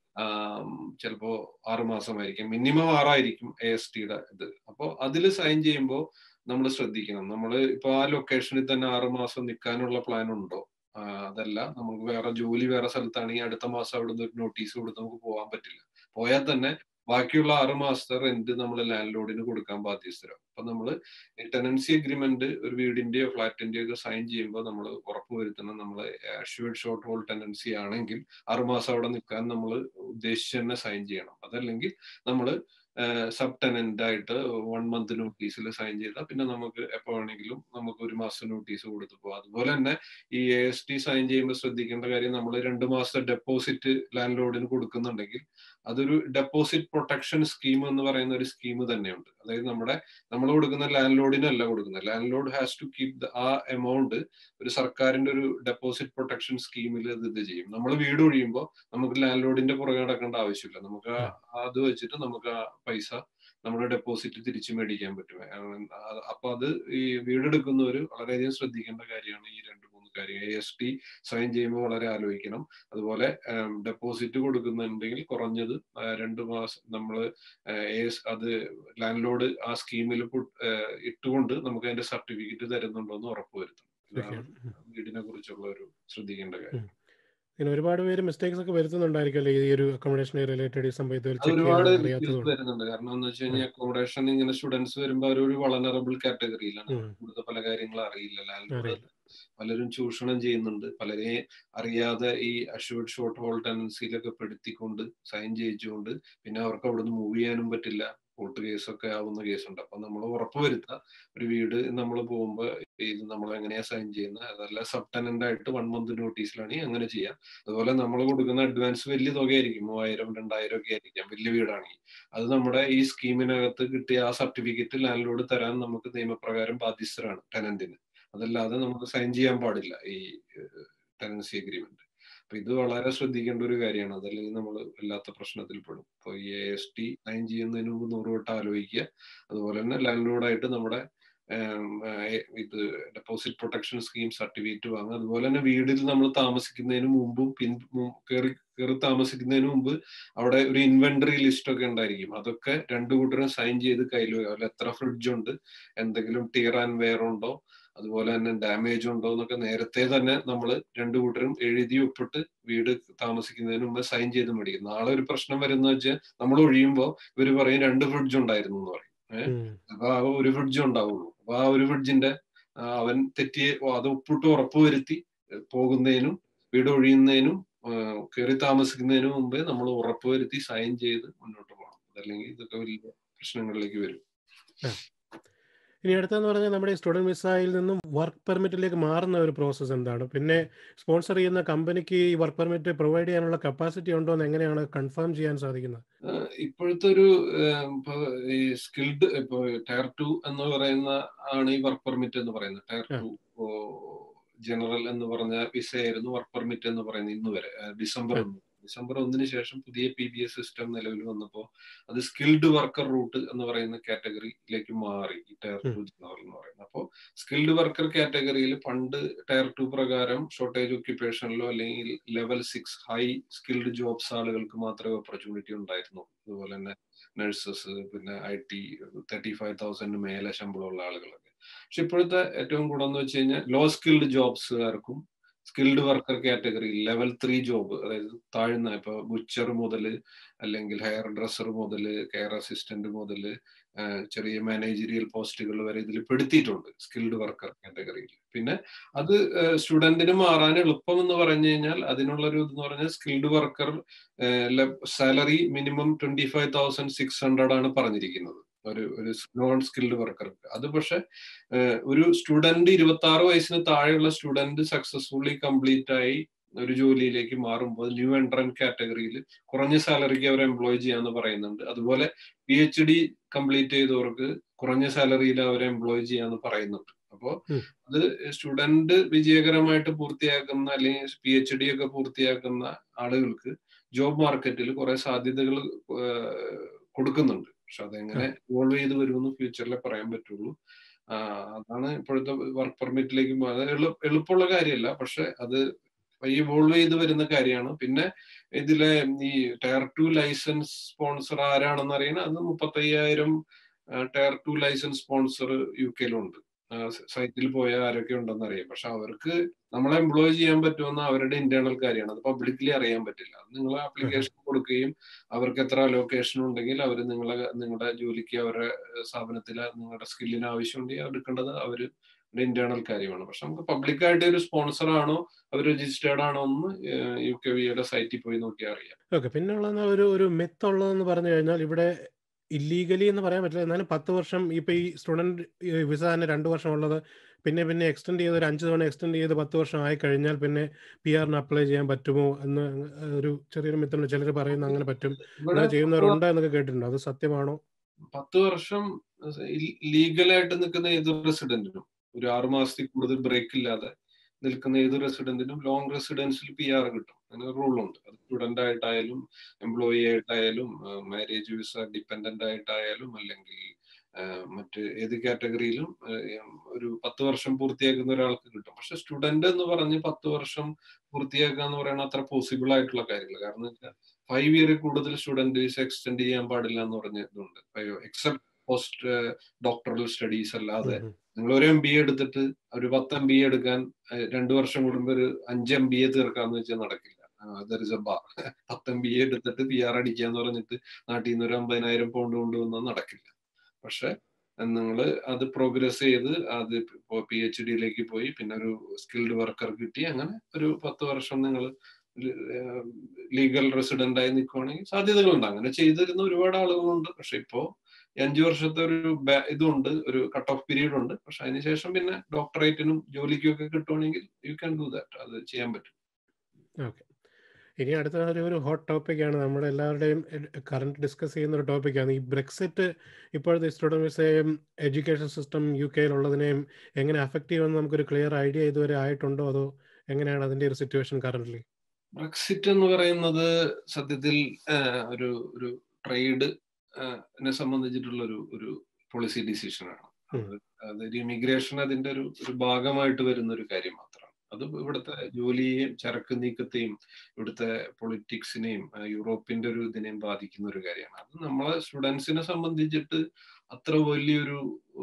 ചിലപ്പോ ആറ് മാസമായിരിക്കും മിനിമം ആറായിരിക്കും എ എസ് ടിയുടെ ഇത് അപ്പോൾ അതിൽ സൈൻ ചെയ്യുമ്പോൾ നമ്മൾ ശ്രദ്ധിക്കണം നമ്മൾ ഇപ്പൊ ആ ലൊക്കേഷനിൽ തന്നെ ആറ് മാസം നിൽക്കാനുള്ള പ്ലാൻ ഉണ്ടോ അതല്ല നമുക്ക് വേറെ ജോലി വേറെ സ്ഥലത്താണെങ്കിൽ അടുത്ത മാസം അവിടുന്ന് ഒരു നോട്ടീസ് കൊടുത്ത് നമുക്ക് പോകാൻ പറ്റില്ല പോയാൽ തന്നെ ബാക്കിയുള്ള ആറ് മാസത്തെ റെന്റ് നമ്മൾ ലാൻഡ് ലോഡിന് കൊടുക്കാൻ ബാധ്യസ്ഥരാകും അപ്പൊ നമ്മൾ ടെനൻസി അഗ്രിമെന്റ് ഒരു വീടിന്റെയോ ഫ്ലാറ്റിന്റെയോ ഒക്കെ സൈൻ ചെയ്യുമ്പോൾ നമ്മൾ ഉറപ്പുവരുത്തണം നമ്മൾ അഷ്വേർഡ് ഷോർട്ട് ഹോൾ ടെനൻസി ആണെങ്കിൽ ആറ് മാസം അവിടെ നിൽക്കാൻ നമ്മൾ ഉദ്ദേശിച്ച് തന്നെ സൈൻ ചെയ്യണം അതല്ലെങ്കിൽ നമ്മൾ സബ് ടെനന്റ് ആയിട്ട് വൺ മന്ത് നോട്ടീസിൽ സൈൻ ചെയ്താൽ പിന്നെ നമുക്ക് എപ്പോ വേണമെങ്കിലും നമുക്ക് ഒരു മാസം നോട്ടീസ് കൊടുത്തു പോകാം അതുപോലെ തന്നെ ഈ എ എസ് ടി സൈൻ ചെയ്യുമ്പോൾ ശ്രദ്ധിക്കേണ്ട കാര്യം നമ്മൾ രണ്ട് മാസത്തെ ഡെപ്പോസിറ്റ് ലാൻഡ് ലോഡിന് കൊടുക്കുന്നുണ്ടെങ്കിൽ അതൊരു ഡെപ്പോസിറ്റ് പ്രൊട്ടക്ഷൻ സ്കീം എന്ന് പറയുന്ന ഒരു സ്കീം തന്നെയുണ്ട് അതായത് നമ്മുടെ നമ്മൾ കൊടുക്കുന്ന ലാൻഡ് ലോഡിനല്ല കൊടുക്കുന്നത് landlord has to keep ആ എമൗണ്ട് ഒരു സർക്കാരിന്റെ ഒരു ഡെപ്പോസിറ്റ് പ്രൊട്ടക്ഷൻ സ്കീമിൽ ഇത് ഇത് ചെയ്യും നമ്മൾ വീട് ഒഴിയുമ്പോൾ നമുക്ക് ലാൻഡ് ലോഡിന്റെ പുറകെ നടക്കേണ്ട ആവശ്യമില്ല നമുക്ക് അത് വെച്ചിട്ട് നമുക്ക് ആ പൈസ നമ്മുടെ ഡെപ്പോസിറ്റ് തിരിച്ചു മേടിക്കാൻ പറ്റും അപ്പൊ അത് ഈ വീടെടുക്കുന്നവർ വളരെയധികം ശ്രദ്ധിക്കേണ്ട കാര്യമാണ് ഈ രണ്ട് മൂന്ന് കാര്യം എ എസ് ടി സൈൻ ചെയ്യുമ്പോൾ വളരെ ആലോചിക്കണം അതുപോലെ ഡെപ്പോസിറ്റ് കൊടുക്കുന്നുണ്ടെങ്കിൽ കുറഞ്ഞത് രണ്ട് മാസം നമ്മൾ അത് ലാൻഡ് ലോഡ് ആ സ്കീമിൽ ഇട്ടുകൊണ്ട് നമുക്ക് അതിന്റെ സർട്ടിഫിക്കറ്റ് തരുന്നുണ്ടോ എന്ന് ഉറപ്പുവരുത്തണം വീടിനെ കുറിച്ചുള്ള ഒരു ശ്രദ്ധിക്കേണ്ട കാര്യം ഇങ്ങനെ ഒരുപാട് പേര് മിസ്റ്റേക്സ് ഒക്കെ വരുത്തുന്നുണ്ടായിരിക്കും ഈ ഒരു അക്കോമഡേഷൻ റിലേറ്റഡ് സംഭവത്തിൽ ഒരുപാട് വരുന്നുണ്ട് കാരണം എന്ന് വെച്ച് കഴിഞ്ഞാൽ അക്കോമഡേഷൻ ഇങ്ങനെ സ്റ്റുഡൻസ് വരുമ്പോൾ അവരൊരു വളനറബിൾ കാറ്റഗറിയിലാണ് കൂടുതൽ പല കാര്യങ്ങളും അറിയില്ല ലാൻഡ് പലരും ചൂഷണം ചെയ്യുന്നുണ്ട് പലരെ അറിയാതെ ഈ അഷ്യൂർഡ് ഷോർട്ട് ഹോൾ ടെൻഡൻസിയിലൊക്കെ പെടുത്തിക്കൊണ്ട് സൈൻ ചെയ്യിച്ചുകൊണ്ട് പിന്നെ അവർക്ക് അവിടുന്ന് മൂവ് ചെയ്യാനും പറ്റില്ല കോർട്ട് കേസൊക്കെ ആവുന്ന കേസുണ്ട് അപ്പൊ നമ്മൾ ഉറപ്പുവരുത്തുക ഒരു വീട് നമ്മൾ പോകുമ്പോൾ ഇത് നമ്മൾ എങ്ങനെയാ സൈൻ ചെയ്യുന്നത് അതല്ല സബ് ടെനന്റ് ആയിട്ട് വൺ മന്ത് നോട്ടീസിലാണെങ്കിൽ അങ്ങനെ ചെയ്യാം അതുപോലെ നമ്മൾ കൊടുക്കുന്ന അഡ്വാൻസ് വലിയ തുകയായിരിക്കും മൂവായിരം രണ്ടായിരം ഒക്കെ ആയിരിക്കാം വലിയ വീടാണെങ്കിൽ അത് നമ്മുടെ ഈ സ്കീമിനകത്ത് കിട്ടിയ ആ സർട്ടിഫിക്കറ്റ് ലാൻഡ് ലോഡ് തരാൻ നമുക്ക് നിയമപ്രകാരം ബാധ്യസ്ഥരാണ് ടെനന്റിന് അതല്ലാതെ നമുക്ക് സൈൻ ചെയ്യാൻ പാടില്ല ഈ ടെനൻസി അഗ്രിമെന്റ് അപ്പൊ ഇത് വളരെ ശ്രദ്ധിക്കേണ്ട ഒരു കാര്യമാണ് അതല്ലെങ്കിൽ നമ്മൾ വല്ലാത്ത പ്രശ്നത്തിൽ പെടും ഇപ്പോൾ ഈ എ എസ് ടി സൈൻ ചെയ്യുന്നതിന് മുമ്പ് നൂറ് വട്ടം ആലോചിക്കുക അതുപോലെ തന്നെ ലാൻഡ് ലോഡായിട്ട് നമ്മുടെ ഇത് ഡെപ്പോസിറ്റ് പ്രൊട്ടക്ഷൻ സ്കീം സർട്ടിഫിക്കറ്റ് വാങ്ങുക അതുപോലെ തന്നെ വീടിൽ നമ്മൾ താമസിക്കുന്നതിന് മുമ്പും പിൻ കയറി കയറി താമസിക്കുന്നതിന് മുമ്പ് അവിടെ ഒരു ഇൻവെന്ററി ലിസ്റ്റ് ഒക്കെ ഉണ്ടായിരിക്കും അതൊക്കെ രണ്ടു കൂട്ടരും സൈൻ ചെയ്ത് കയ്യിൽ അതുപോലെ എത്ര ഫ്രിഡ്ജ് ഉണ്ട് എന്തെങ്കിലും ടിയർ ആൻഡ് വെയർ ഉണ്ടോ അതുപോലെ തന്നെ ഡാമേജ് ഉണ്ടോ എന്നൊക്കെ നേരത്തെ തന്നെ നമ്മൾ രണ്ടു കൂട്ടരും എഴുതി ഒപ്പിട്ട് വീട് താമസിക്കുന്നതിന് മുമ്പ് സൈൻ ചെയ്ത് മേടിക്കും നാളെ ഒരു പ്രശ്നം വരുന്ന വെച്ചാൽ നമ്മൾ ഒഴിയുമ്പോൾ ഇവർ പറയും രണ്ട് ഫ്രിഡ്ജ് ഉണ്ടായിരുന്നു എന്ന് പറയും ഏഹ് അപ്പൊ ആ ഒരു ഫ്രിഡ്ജ് ഉണ്ടാവുള്ളൂ അപ്പൊ ആ ഒരു ഫ്രിഡ്ജിന്റെ അവൻ തെറ്റിയെ അത് ഒപ്പിട്ട് ഉറപ്പുവരുത്തി പോകുന്നതിനും വീട് ഒഴിയുന്നതിനും കയറി താമസിക്കുന്നതിന് മുമ്പേ നമ്മൾ ഉറപ്പുവരുത്തി സൈൻ ചെയ്ത് മുന്നോട്ട് പോകണം അതല്ലെങ്കിൽ ഇതൊക്കെ വലിയ പ്രശ്നങ്ങളിലേക്ക് വരും ഇനി അടുത്തെന്ന് പറഞ്ഞാൽ നമ്മുടെ സ്റ്റുഡൻറ് വിസയിൽ നിന്നും വർക്ക് പെർമിറ്റിലേക്ക് മാറുന്ന ഒരു പ്രോസസ്സ് എന്താണ് പിന്നെ സ്പോൺസർ ചെയ്യുന്ന കമ്പനിക്ക് ഈ വർക്ക് പെർമിറ്റ് പ്രൊവൈഡ് ചെയ്യാനുള്ള കപ്പാസിറ്റി ഉണ്ടോ എന്ന് എങ്ങനെയാണ് കൺഫേം ചെയ്യാൻ സാധിക്കുന്നത് ഇപ്പോഴത്തെ ഒരു ഈ സ്കിൽഡ് ഇപ്പൊ ടയർ ടു എന്ന് പറയുന്ന ആണ് ഈ വർക്ക് പെർമിറ്റ് എന്ന് പറയുന്നത് ടയർ ടു ജനറൽ എന്ന് പറഞ്ഞ വിസ ആയിരുന്നു വർക്ക് പെർമിറ്റ് എന്ന് പറയുന്നത് ഇന്ന് വരെ ഡിസംബർ ഒന്ന് ഡിസംബർ ഒന്നിന് ശേഷം പുതിയ പി ബി എസ് സിസ്റ്റം നിലവിൽ വന്നപ്പോൾ അത് സ്കിൽഡ് വർക്കർ റൂട്ട് എന്ന് പറയുന്ന കാറ്റഗറിയിലേക്ക് മാറി ഈ ടയർ ടു ജനറൽ എന്ന് പറയുന്നത് അപ്പോൾ സ്കിൽഡ് വർക്കർ കാറ്റഗറിയിൽ പണ്ട് ടയർ ടു പ്രകാരം ഷോർട്ടേജ് ഒക്യുപ്പേഷനിലോ അല്ലെങ്കിൽ level six high skilled jobs ആളുകൾക്ക് മാത്രമേ ഓപ്പർച്യൂണിറ്റി ഉണ്ടായിരുന്നു അതുപോലെ തന്നെ നഴ്സസ് പിന്നെ I T thirty five thousand മേലെ ശമ്പളമുള്ള ആളുകളൊക്കെ പക്ഷെ ഇപ്പോഴത്തെ ഏറ്റവും കൂടുതൽ വെച്ച് കഴിഞ്ഞാൽ ലോ സ്കിൽഡ് ജോബ്സുകാർക്കും skilled worker category level three job അതായത് താഴ്ന്ന ഇപ്പൊ ബുച്ചർ മുതൽ അല്ലെങ്കിൽ ഹെയർ ഡ്രസ്സർ മുതൽ കെയർ അസിസ്റ്റന്റ് മുതൽ ചെറിയ മാനേജറിയൽ പോസ്റ്റുകൾ വരെ ഇതിൽ പെടുത്തിയിട്ടുണ്ട് സ്കിൽഡ് വർക്കർ കാറ്റഗറിയിൽ പിന്നെ അത് സ്റ്റുഡന്റിന് മാറാൻ എളുപ്പം എന്ന് പറഞ്ഞു കഴിഞ്ഞാൽ അതിനുള്ളൊരു ഇതെന്ന് പറഞ്ഞാൽ skilled worker salary minimum twenty five thousand six hundred ആണ് പറഞ്ഞിരിക്കുന്നത് ഒരു ഒരു നോൺ സ്കിൽഡ് വർക്കർക്ക് അത് പക്ഷെ ഒരു സ്റ്റുഡന്റ് ഇരുപത്തി ആറ് വയസ്സിന് താഴെയുള്ള സ്റ്റുഡന്റ് സക്സസ്ഫുള്ളി കംപ്ലീറ്റ് ആയി ഒരു ജോലിയിലേക്ക് മാറുമ്പോൾ ന്യൂ എൻട്രൻ കാറ്റഗറിയിൽ കുറഞ്ഞ സാലറിക്ക് അവർ എംപ്ലോയ് ചെയ്യാന്ന് പറയുന്നുണ്ട് അതുപോലെ പി എച്ച് ഡി കംപ്ലീറ്റ് ചെയ്തവർക്ക് കുറഞ്ഞ സാലറിയിൽ അവരെ എംപ്ലോയ് ചെയ്യാന്ന് പറയുന്നുണ്ട് അപ്പോൾ അത് സ്റ്റുഡന്റ് വിജയകരമായിട്ട് പൂർത്തിയാക്കുന്ന അല്ലെങ്കിൽ പി എച്ച് ഡി ഒക്കെ പൂർത്തിയാക്കുന്ന ആളുകൾക്ക് ജോബ് മാർക്കറ്റിൽ കുറെ സാധ്യതകൾ കൊടുക്കുന്നുണ്ട് പക്ഷെ അതെങ്ങനെ ഇവോൾവ് ചെയ്ത് വരുമെന്ന് ഫ്യൂച്ചറിൽ പറയാൻ പറ്റുള്ളൂ അതാണ് ഇപ്പോഴത്തെ വർക്ക് പെർമിറ്റിലേക്ക് എളുപ്പമുള്ള കാര്യമല്ല പക്ഷെ അത് ഇവോൾവ് ചെയ്ത് വരുന്ന കാര്യമാണ് പിന്നെ ഇതിലെ ഈ ടയർ ടു ലൈസൻസ് സ്പോൺസർ ആരാണെന്ന് അറിയണം അത് മുപ്പത്തയ്യായിരം tier two licence sponsor U കെയിലുണ്ട് സൈറ്റിൽ പോയ ആരൊക്കെ ഉണ്ടെന്ന് അറിയാം പക്ഷെ അവർക്ക് നമ്മളെ എംപ്ലോയ് ചെയ്യാൻ പറ്റുമെന്ന് അവരുടെ ഇന്റേണൽ കാര്യമാണ് അത് പബ്ലിക്കലി അറിയാൻ പറ്റില്ല നിങ്ങൾ ആപ്ലിക്കേഷൻ കൊടുക്കുകയും അവർക്ക് എത്ര അലോക്കേഷൻ ഉണ്ടെങ്കിൽ അവർ നിങ്ങളെ നിങ്ങളുടെ ജോലിക്ക് അവരുടെ സ്ഥാപനത്തിൽ നിങ്ങളുടെ സ്കില്ലിന് ആവശ്യമുണ്ടെങ്കിൽ എടുക്കേണ്ടത് അവർ ഇന്റേണൽ കാര്യമാണ് പക്ഷെ നമുക്ക് പബ്ലിക്കായിട്ട് ഒരു സ്പോൺസർ ആണോ അവർ രജിസ്റ്റേർഡ് ആണോ എന്ന് യു കെ വിയുടെ സൈറ്റിൽ പോയി നോക്കിയാൽ അറിയാം ഓക്കെ പിന്നെ ഉള്ള ഒരു ഒരു മെത്ത് ഉള്ളതെന്ന് പറഞ്ഞു കഴിഞ്ഞാൽ ഇവിടെ ഇല്ലീഗലി എന്ന് പറയാൻ പറ്റില്ല എന്നാലും പത്ത് വർഷം ഇപ്പൊ ഈ സ്റ്റുഡന്റ് വിസ തന്നെ രണ്ട് വർഷം ഉള്ളത് പിന്നെ പിന്നെ എക്സ്റ്റെൻഡ് ചെയ്ത് ഒരു അഞ്ച് തവണ എക്സ്റ്റെൻഡ് ചെയ്ത് പത്ത് വർഷം ആയി കഴിഞ്ഞാൽ പിന്നെ പി ആറിന് അപ്ലൈ ചെയ്യാൻ പറ്റുമോ എന്ന് ഒരു ചെറിയൊരു മിത്തുണ്ട് ചിലർ പറയുന്ന അങ്ങനെ പറ്റും അങ്ങനെ ചെയ്യുന്നവരുണ്ട് എന്നൊക്കെ കേട്ടിട്ടുണ്ട് അത് സത്യമാണോ പത്ത് വർഷം ലീഗലായിട്ട് നിൽക്കുന്ന ഏത് റെസിഡന്റിനും ഒരു ആറു മാസത്തിൽ കൂടുതൽ ബ്രേക്ക് ഇല്ലാതെ നിൽക്കുന്ന ഏത് റെസിഡന്റിനും ലോങ് റെസിഡൻസിൽ പി ആർ കിട്ടും അങ്ങനെ റൂളുണ്ട് അത് സ്റ്റുഡന്റ് ആയിട്ടായാലും എംപ്ലോയി ആയിട്ടായാലും മാരേജ് വിസ ഡിപ്പെൻഡന്റ് ആയിട്ടായാലും അല്ലെങ്കിൽ മറ്റ് ഏത് കാറ്റഗറിയിലും ഒരു പത്ത് വർഷം പൂർത്തിയാക്കുന്ന ഒരാൾക്ക് കിട്ടും പക്ഷെ സ്റ്റുഡന്റ് എന്ന് പറഞ്ഞ് പത്ത് വർഷം പൂർത്തിയാക്കുക എന്ന് പറയുന്നത് അത്ര പോസിബിൾ ആയിട്ടുള്ള കാര്യമില്ല കാരണം ഫൈവ് ഇയർ കൂടുതൽ സ്റ്റുഡന്റ് വിസ എക്സ്റ്റെൻഡ് ചെയ്യാൻ പാടില്ല എന്ന് പറഞ്ഞ ഇതുണ്ട് എക്സെപ്റ്റ് പോസ്റ്റ് ഡോക്ടറൽ സ്റ്റഡീസ് അല്ലാതെ നിങ്ങൾ ഒരു എം ബി എ എടുത്തിട്ട് ഒരു പത്ത് എം ബി എ എടുക്കാൻ രണ്ടു വർഷം കൂടുമ്പോൾ ഒരു അഞ്ച് എം ബി എ തീർക്കാന്ന് വെച്ചാൽ നടക്കില്ല ദർ എ ബാർ പത്ത് എം ബി എ എടുത്തിട്ട് പി ആർ അടിക്കാന്ന് പറഞ്ഞിട്ട് നാട്ടിൽ നിന്ന് ഒരു അമ്പതിനായിരം പൗണ്ട് കൊണ്ടുവന്നാൽ നടക്കില്ല പക്ഷെ നിങ്ങൾ അത് പ്രോഗ്രസ് ചെയ്ത് അത് ഇപ്പോൾ പി എച്ച് ഡിയിലേക്ക് പോയി പിന്നെ ഒരു സ്കിൽഡ് വർക്കർ കിട്ടി അങ്ങനെ ഒരു പത്ത് വർഷം നിങ്ങൾ ലീഗൽ റെസിഡന്റ് ആയി നിൽക്കുവാണെങ്കിൽ സാധ്യതകളുണ്ട് അങ്ങനെ ചെയ്തിരുന്ന ഒരുപാട് ആളുകളുണ്ട് പക്ഷെ ഇപ്പോ അഞ്ചു വർഷത്തെ ഒരു ഇതുണ്ട് ഒരു കട്ട് ഓഫ് പീരീഡ് ഉണ്ട് പക്ഷെ അതിനുശേഷം പിന്നെ ഡോക്ടറേറ്റിനും ജോലിക്കും ഒക്കെ കിട്ടുവാണെങ്കിൽ യു ക്യാൻ ഡു ദാറ്റ് അത് ചെയ്യാൻ പറ്റും ഓക്കെ ഇനി അടുത്ത ഒരു ഒരു ഹോട്ട് ടോപ്പിക്കാണ് നമ്മുടെ എല്ലാവരുടെയും കറണ്ട് ഡിസ്കസ് ചെയ്യുന്ന ഒരു ടോപ്പിക്കാണ് ഈ ബ്രെക്സിറ്റ് ഇപ്പോഴത്തെ സ്റ്റുഡൻറ് വിസയും എഡ്യൂക്കേഷൻ സിസ്റ്റം യു കെയിലുള്ളതിനെയും എങ്ങനെ അഫക്റ്റ് ചെയ്യുമെന്ന് നമുക്കൊരു ക്ലിയർ ഐഡിയ ഇതുവരെ ആയിട്ടുണ്ടോ അതോ എങ്ങനെയാണ് അതിന്റെ ഒരു സിറ്റുവേഷൻ കറന്റ് ബ്രെക്സിറ്റ് എന്ന് പറയുന്നത് സത്യത്തിൽ ഒരു ഒരു ട്രേഡ് നെ സംബന്ധിച്ചിട്ടുള്ള ഒരു ഒരു പോളിസി ഡിസിഷനാണ് അതൊരു ഇമിഗ്രേഷൻ അതിന്റെ ഒരു ഒരു ഭാഗമായിട്ട് വരുന്ന ഒരു കാര്യം മാത്രമാണ് അത് ഇവിടുത്തെ ജോലിയെയും ചരക്ക് നീക്കത്തെയും ഇവിടുത്തെ പൊളിറ്റിക്സിനെയും യൂറോപ്പിന്റെ ഒരു ഇതിനെയും ബാധിക്കുന്ന ഒരു കാര്യമാണ് അത് നമ്മളെ സ്റ്റുഡൻസിനെ സംബന്ധിച്ചിട്ട് അത്ര വലിയൊരു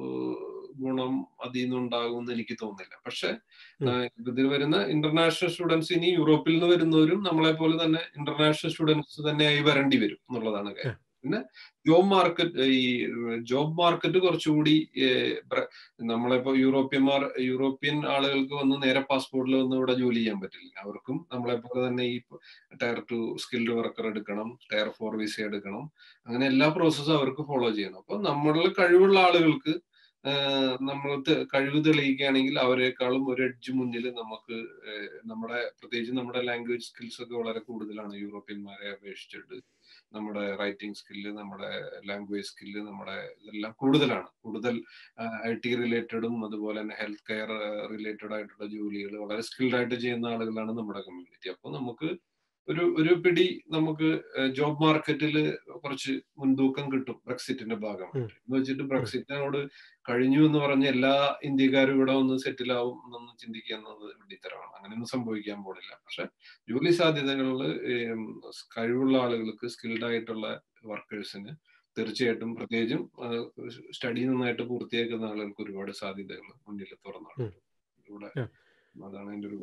ഗുണം അതിൽ നിന്നുണ്ടാകുമെന്ന് എനിക്ക് തോന്നുന്നില്ല പക്ഷെ ഇതിൽ വരുന്ന ഇന്റർനാഷണൽ സ്റ്റുഡൻസ് ഇനി യൂറോപ്പിൽ നിന്ന് വരുന്നവരും നമ്മളെ പോലെ തന്നെ ഇന്റർനാഷണൽ സ്റ്റുഡൻസ് തന്നെയായി വരേണ്ടി വരും എന്നുള്ളതാണ് കാര്യം പിന്നെ ജോബ് മാർക്കറ്റ് ഈ ജോബ് മാർക്കറ്റ് കുറച്ചുകൂടി നമ്മളിപ്പോ യൂറോപ്യന്മാർ യൂറോപ്യൻ ആളുകൾക്ക് വന്ന് നേരെ പാസ്പോർട്ടിൽ വന്ന് ഇവിടെ ജോലി ചെയ്യാൻ പറ്റില്ല അവർക്കും നമ്മളെ പോലെ തന്നെ ഈ ടയർ ടു സ്കിൽഡ് വർക്കർ എടുക്കണം ടയർ ഫോർ വിസ എടുക്കണം അങ്ങനെ എല്ലാ പ്രോസസ്സും അവർക്ക് ഫോളോ ചെയ്യണം അപ്പൊ നമ്മളിൽ കഴിവുള്ള ആളുകൾക്ക് നമ്മൾ കഴിവ് തെളിയിക്കുകയാണെങ്കിൽ അവരെക്കാളും ഒരു എഡ്ജ് മുന്നിൽ നമുക്ക് നമ്മുടെ പ്രത്യേകിച്ച് നമ്മുടെ ലാംഗ്വേജ് സ്കിൽസ് ഒക്കെ വളരെ കൂടുതലാണ് യൂറോപ്യന്മാരെ അപേക്ഷിച്ചിട്ട് നമ്മുടെ റൈറ്റിംഗ് സ്കില്ല് നമ്മുടെ ലാംഗ്വേജ് സ്കില്ല് നമ്മുടെ ഇതെല്ലാം കൂടുതലാണ് കൂടുതൽ ഐ ടി റിലേറ്റഡും അതുപോലെ തന്നെ ഹെൽത്ത് കെയർ റിലേറ്റഡ് ആയിട്ടുള്ള ജോലികൾ വളരെ സ്കിൽഡ് ആയിട്ട് ചെയ്യുന്ന ആളുകളാണ് നമ്മുടെ കമ്മ്യൂണിറ്റി അപ്പോൾ നമുക്ക് ഒരു ഒരു പിടി നമുക്ക് ജോബ് മാർക്കറ്റിൽ കുറച്ച് മുൻതൂക്കം കിട്ടും ബ്രെക്സിറ്റിന്റെ ഭാഗമായിട്ട് എന്ന് വെച്ചിട്ട് ബ്രെക്സിറ്റിനോട് കഴിഞ്ഞു എന്ന് പറഞ്ഞ എല്ലാ ഇന്ത്യക്കാരും ഇവിടെ ഒന്ന് സെറ്റിൽ ആവും എന്നൊന്നും ചിന്തിക്കുന്നത് വെടിത്തരമാണ് അങ്ങനെയൊന്നും സംഭവിക്കാൻ പോണില്ല പക്ഷെ ജോലി സാധ്യതകളിൽ കഴിവുള്ള ആളുകൾക്ക് സ്കിൽഡ് ആയിട്ടുള്ള വർക്കേഴ്സിന് തീർച്ചയായിട്ടും പ്രത്യേകിച്ചും സ്റ്റഡി നന്നായിട്ട് പൂർത്തിയാക്കുന്ന ആളുകൾക്ക് ഒരുപാട് സാധ്യതകൾ മുന്നിൽ തുറന്നാണ് ഇവിടെ അതാണ് അതിന്റെ ഒരു ഗുണം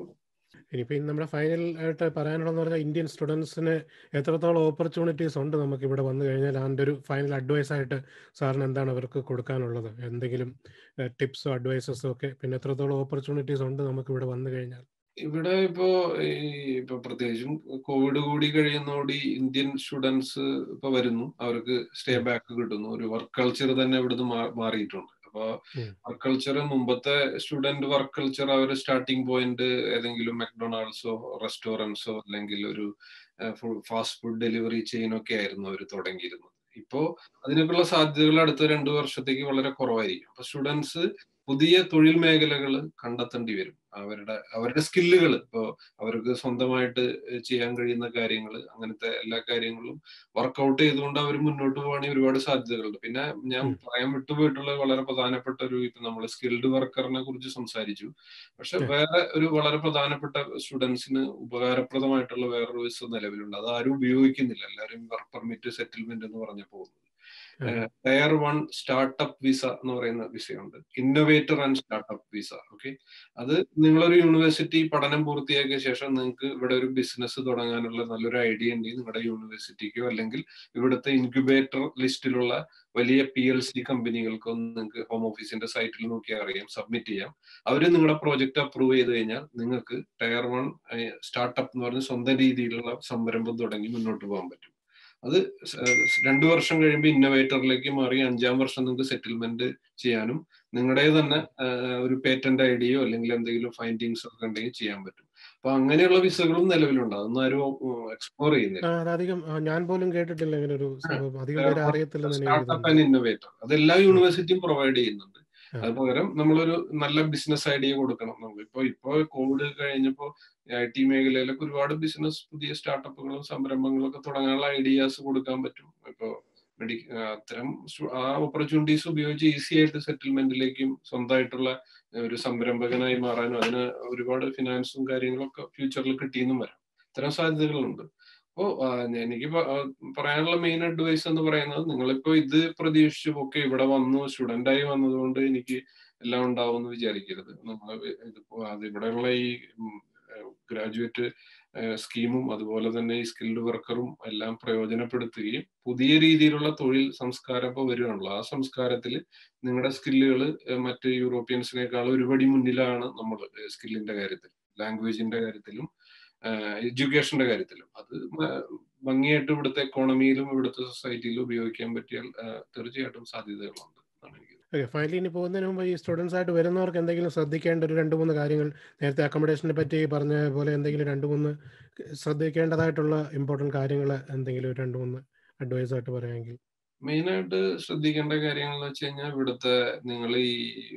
ഇനിയിപ്പോൾ നമ്മുടെ ഫൈനൽ ആയിട്ട് പറയാനുള്ളതെന്ന് പറഞ്ഞാൽ ഇന്ത്യൻ സ്റ്റുഡൻസിന് എത്രത്തോളം ഓപ്പർച്യൂണിറ്റീസ് ഉണ്ട് നമുക്ക് ഇവിടെ വന്നു കഴിഞ്ഞാൽ അതിൻ്റെ ഒരു ഫൈനൽ അഡ്വൈസ് ആയിട്ട് സാറിന് എന്താണ് അവർക്ക് കൊടുക്കാനുള്ളത് എന്തെങ്കിലും ടിപ്സോ അഡ്വൈസസോ ഒക്കെ പിന്നെ എത്രത്തോളം ഓപ്പർച്യൂണിറ്റീസ് ഉണ്ട് നമുക്ക് ഇവിടെ വന്നു കഴിഞ്ഞാൽ ഇവിടെ ഇപ്പോ ഈ ഇപ്പൊ പ്രത്യേകിച്ചും കോവിഡ് കൂടി കഴിയുന്നതോടെ ഇന്ത്യൻ സ്റ്റുഡൻസ് ഇപ്പൊ വരുന്നു അവർക്ക് സ്റ്റേ ബാക്ക് കിട്ടുന്നു ഒരു വർക്ക് കൾച്ചർ തന്നെ ഇവിടുന്ന് മാറിയിട്ടുണ്ട് അപ്പൊ വർക്ക് കൾച്ചർ മുമ്പത്തെ സ്റ്റുഡന്റ് വർക്ക് കൾച്ചർ അവർ സ്റ്റാർട്ടിംഗ് പോയിന്റ് ഏതെങ്കിലും മെക്ഡൊണാൾഡ്സോ റെസ്റ്റോറൻറ്റ്സോ അല്ലെങ്കിൽ ഒരു ഫാസ്റ്റ് ഫുഡ് ഡെലിവറി ചെയിനൊക്കെ ആയിരുന്നു അവർ തുടങ്ങിയിരുന്നത് ഇപ്പോ അതിനൊക്കെയുള്ള സാധ്യതകൾ അടുത്ത രണ്ടു വർഷത്തേക്ക് വളരെ കുറവായിരിക്കും അപ്പൊ സ്റ്റുഡൻസ് പുതിയ തൊഴിൽ മേഖലകൾ കണ്ടെത്തേണ്ടി വരും അവരുടെ അവരുടെ സ്കില്ലുകൾ ഇപ്പോൾ അവർക്ക് സ്വന്തമായിട്ട് ചെയ്യാൻ കഴിയുന്ന കാര്യങ്ങൾ അങ്ങനത്തെ എല്ലാ കാര്യങ്ങളും വർക്കൗട്ട് ചെയ്തുകൊണ്ട് അവർ മുന്നോട്ട് പോവുകയാണെങ്കിൽ ഒരുപാട് സാധ്യതകളുണ്ട് പിന്നെ ഞാൻ പറയാൻ വിട്ടുപോയിട്ടുള്ള വളരെ പ്രധാനപ്പെട്ട ഒരു ഇപ്പൊ നമ്മൾ സ്കിൽഡ് വർക്കറിനെ കുറിച്ച് സംസാരിച്ചു പക്ഷെ വേറെ ഒരു വളരെ പ്രധാനപ്പെട്ട സ്റ്റുഡൻസിന് ഉപകാരപ്രദമായിട്ടുള്ള വേറൊരു വിസ നിലവിലുണ്ട് അത് ആരും ഉപയോഗിക്കുന്നില്ല എല്ലാവരും വർക്ക് പെർമിറ്റ് സെറ്റിൽമെന്റ് എന്ന് പറഞ്ഞു പോകുന്നത് ടയർ വൺ സ്റ്റാർട്ടപ്പ് വിസ എന്ന് പറയുന്ന വിസയുണ്ട് innovator and startup visa okay അത് നിങ്ങളൊരു യൂണിവേഴ്സിറ്റി പഠനം പൂർത്തിയാക്കിയ ശേഷം നിങ്ങൾക്ക് ഇവിടെ ഒരു ബിസിനസ് തുടങ്ങാനുള്ള നല്ലൊരു ഐഡിയ ഉണ്ടെങ്കിൽ നിങ്ങളുടെ യൂണിവേഴ്സിറ്റിക്കോ അല്ലെങ്കിൽ ഇവിടുത്തെ ഇൻക്യുബേറ്റർ ലിസ്റ്റിലുള്ള വലിയ പി എൽ സി കമ്പനികൾക്കോ നിങ്ങൾക്ക് ഹോം ഓഫീസിന്റെ സൈറ്റിൽ നോക്കിയാൽ അറിയാം സബ്മിറ്റ് ചെയ്യാം അവർ നിങ്ങളുടെ പ്രോജക്റ്റ് അപ്രൂവ് ചെയ്ത് കഴിഞ്ഞാൽ നിങ്ങൾക്ക് ടയർ വൺ സ്റ്റാർട്ടപ്പ് എന്ന് പറഞ്ഞ് സ്വന്തം രീതിയിലുള്ള സംരംഭം തുടങ്ങി മുന്നോട്ട് പോകാൻ പറ്റും അത് രണ്ടു വർഷം കഴിയുമ്പോൾ ഇന്നോവേറ്ററിലേക്ക് മാറി അഞ്ചാം വർഷം നിങ്ങൾക്ക് സെറ്റിൽമെന്റ് ചെയ്യാനും നിങ്ങളുടെ തന്നെ ഒരു പേറ്റന്റ് ഐഡിയോ അല്ലെങ്കിൽ എന്തെങ്കിലും ഫൈൻഡിങ്സ് ഒക്കെ ഉണ്ടെങ്കിൽ ചെയ്യാൻ പറ്റും അപ്പൊ അങ്ങനെയുള്ള വിസകളും നിലവിലുണ്ട് അതൊന്നും ആരും എക്സ്പ്ലോർ ചെയ്യുന്നില്ല അധികം ഞാൻ പോലും കേട്ടിട്ടില്ല ഇങ്ങനെ ഒരു അധികം പേര് അറിയത്തില്ല സ്റ്റാർട്ടപ്പ് ആൻഡ് ഇന്നോവേറ്റർ അത് എല്ലാ യൂണിവേഴ്സിറ്റിയും പ്രൊവൈഡ് ചെയ്യുന്നുണ്ട് അത് പകരം നമ്മളൊരു നല്ല ബിസിനസ് ഐഡിയ കൊടുക്കണം നമ്മൾ ഇപ്പൊ ഇപ്പൊ കോവിഡ് കഴിഞ്ഞപ്പോ ഐ ടി മേഖലയിലൊക്കെ ഒരുപാട് ബിസിനസ് പുതിയ സ്റ്റാർട്ടപ്പുകളും സംരംഭങ്ങളും ഒക്കെ തുടങ്ങാനുള്ള ഐഡിയാസ് കൊടുക്കാൻ പറ്റും ഇപ്പൊ മെഡി അത്തരം ആ ഓപ്പർച്യൂണിറ്റീസ് ഉപയോഗിച്ച് ഈസി ആയിട്ട് സെറ്റിൽമെന്റിലേക്കും സ്വന്തമായിട്ടുള്ള ഒരു സംരംഭകനായി മാറാനും അതിന് ഒരുപാട് ഫിനാൻസും കാര്യങ്ങളൊക്കെ ഫ്യൂച്ചറിൽ കിട്ടിയെന്നും വരാം ഇത്തരം സാധ്യതകളുണ്ട് അപ്പോ എനിക്ക് പറയാനുള്ള മെയിൻ അഡ്വൈസ് എന്ന് പറയുന്നത് നിങ്ങളിപ്പോ ഇത് പ്രതീക്ഷിച്ചു ഒക്കെ ഇവിടെ വന്നു സ്റ്റുഡന്റ് ആയി വന്നതുകൊണ്ട് എനിക്ക് എല്ലാം ഉണ്ടാവും എന്ന് വിചാരിക്കരുത് നമ്മൾ അത് ഇവിടെയുള്ള ഈ ഗ്രാജുവേറ്റ് സ്കീമും അതുപോലെ തന്നെ ഈ സ്കിൽഡ് വർക്കറും എല്ലാം പ്രയോജനപ്പെടുത്തുകയും പുതിയ രീതിയിലുള്ള തൊഴിൽ സംസ്കാരം ഇപ്പോൾ വരികയാണല്ലോ ആ സംസ്കാരത്തിൽ നിങ്ങളുടെ സ്കില്ലുകൾ മറ്റ് യൂറോപ്യൻസിനേക്കാൾ ഒരുപടി മുന്നിലാണ് നമ്മൾ സ്കില്ലിന്റെ കാര്യത്തിൽ ലാംഗ്വേജിന്റെ കാര്യത്തിലും എഡ്യൂക്കേഷന്റെ കാര്യത്തിലും അത് ഭംഗിയായിട്ട് ഇവിടുത്തെ എക്കോണമിയിലും ഇവിടുത്തെ സൊസൈറ്റിയിലും ഉപയോഗിക്കാൻ പറ്റിയാൽ തീർച്ചയായിട്ടും സാധ്യതകളുണ്ട് എന്നാണ് എനിക്ക് ഓക്കെ ഫൈനലി ഇനി പോകുന്നതിന് മുമ്പ് ഈ സ്റ്റുഡൻസ് ആയിട്ട് വരുന്നവർക്ക് എന്തെങ്കിലും ശ്രദ്ധിക്കേണ്ട ഒരു രണ്ട് മൂന്ന് കാര്യങ്ങൾ നേരത്തെ അക്കോമഡേഷനെ പറ്റി പറഞ്ഞ പോലെ എന്തെങ്കിലും രണ്ട് മൂന്ന് ശ്രദ്ധിക്കേണ്ടതായിട്ടുള്ള ഇമ്പോർട്ടൻറ്റ് കാര്യങ്ങൾ എന്തെങ്കിലും രണ്ട് മൂന്ന് അഡ്വൈസ് ആയിട്ട് പറയാമെങ്കിൽ മെയിനായിട്ട് ശ്രദ്ധിക്കേണ്ട കാര്യങ്ങൾ എന്ന് വെച്ച് കഴിഞ്ഞാൽ ഇവിടുത്തെ നിങ്ങൾ ഈ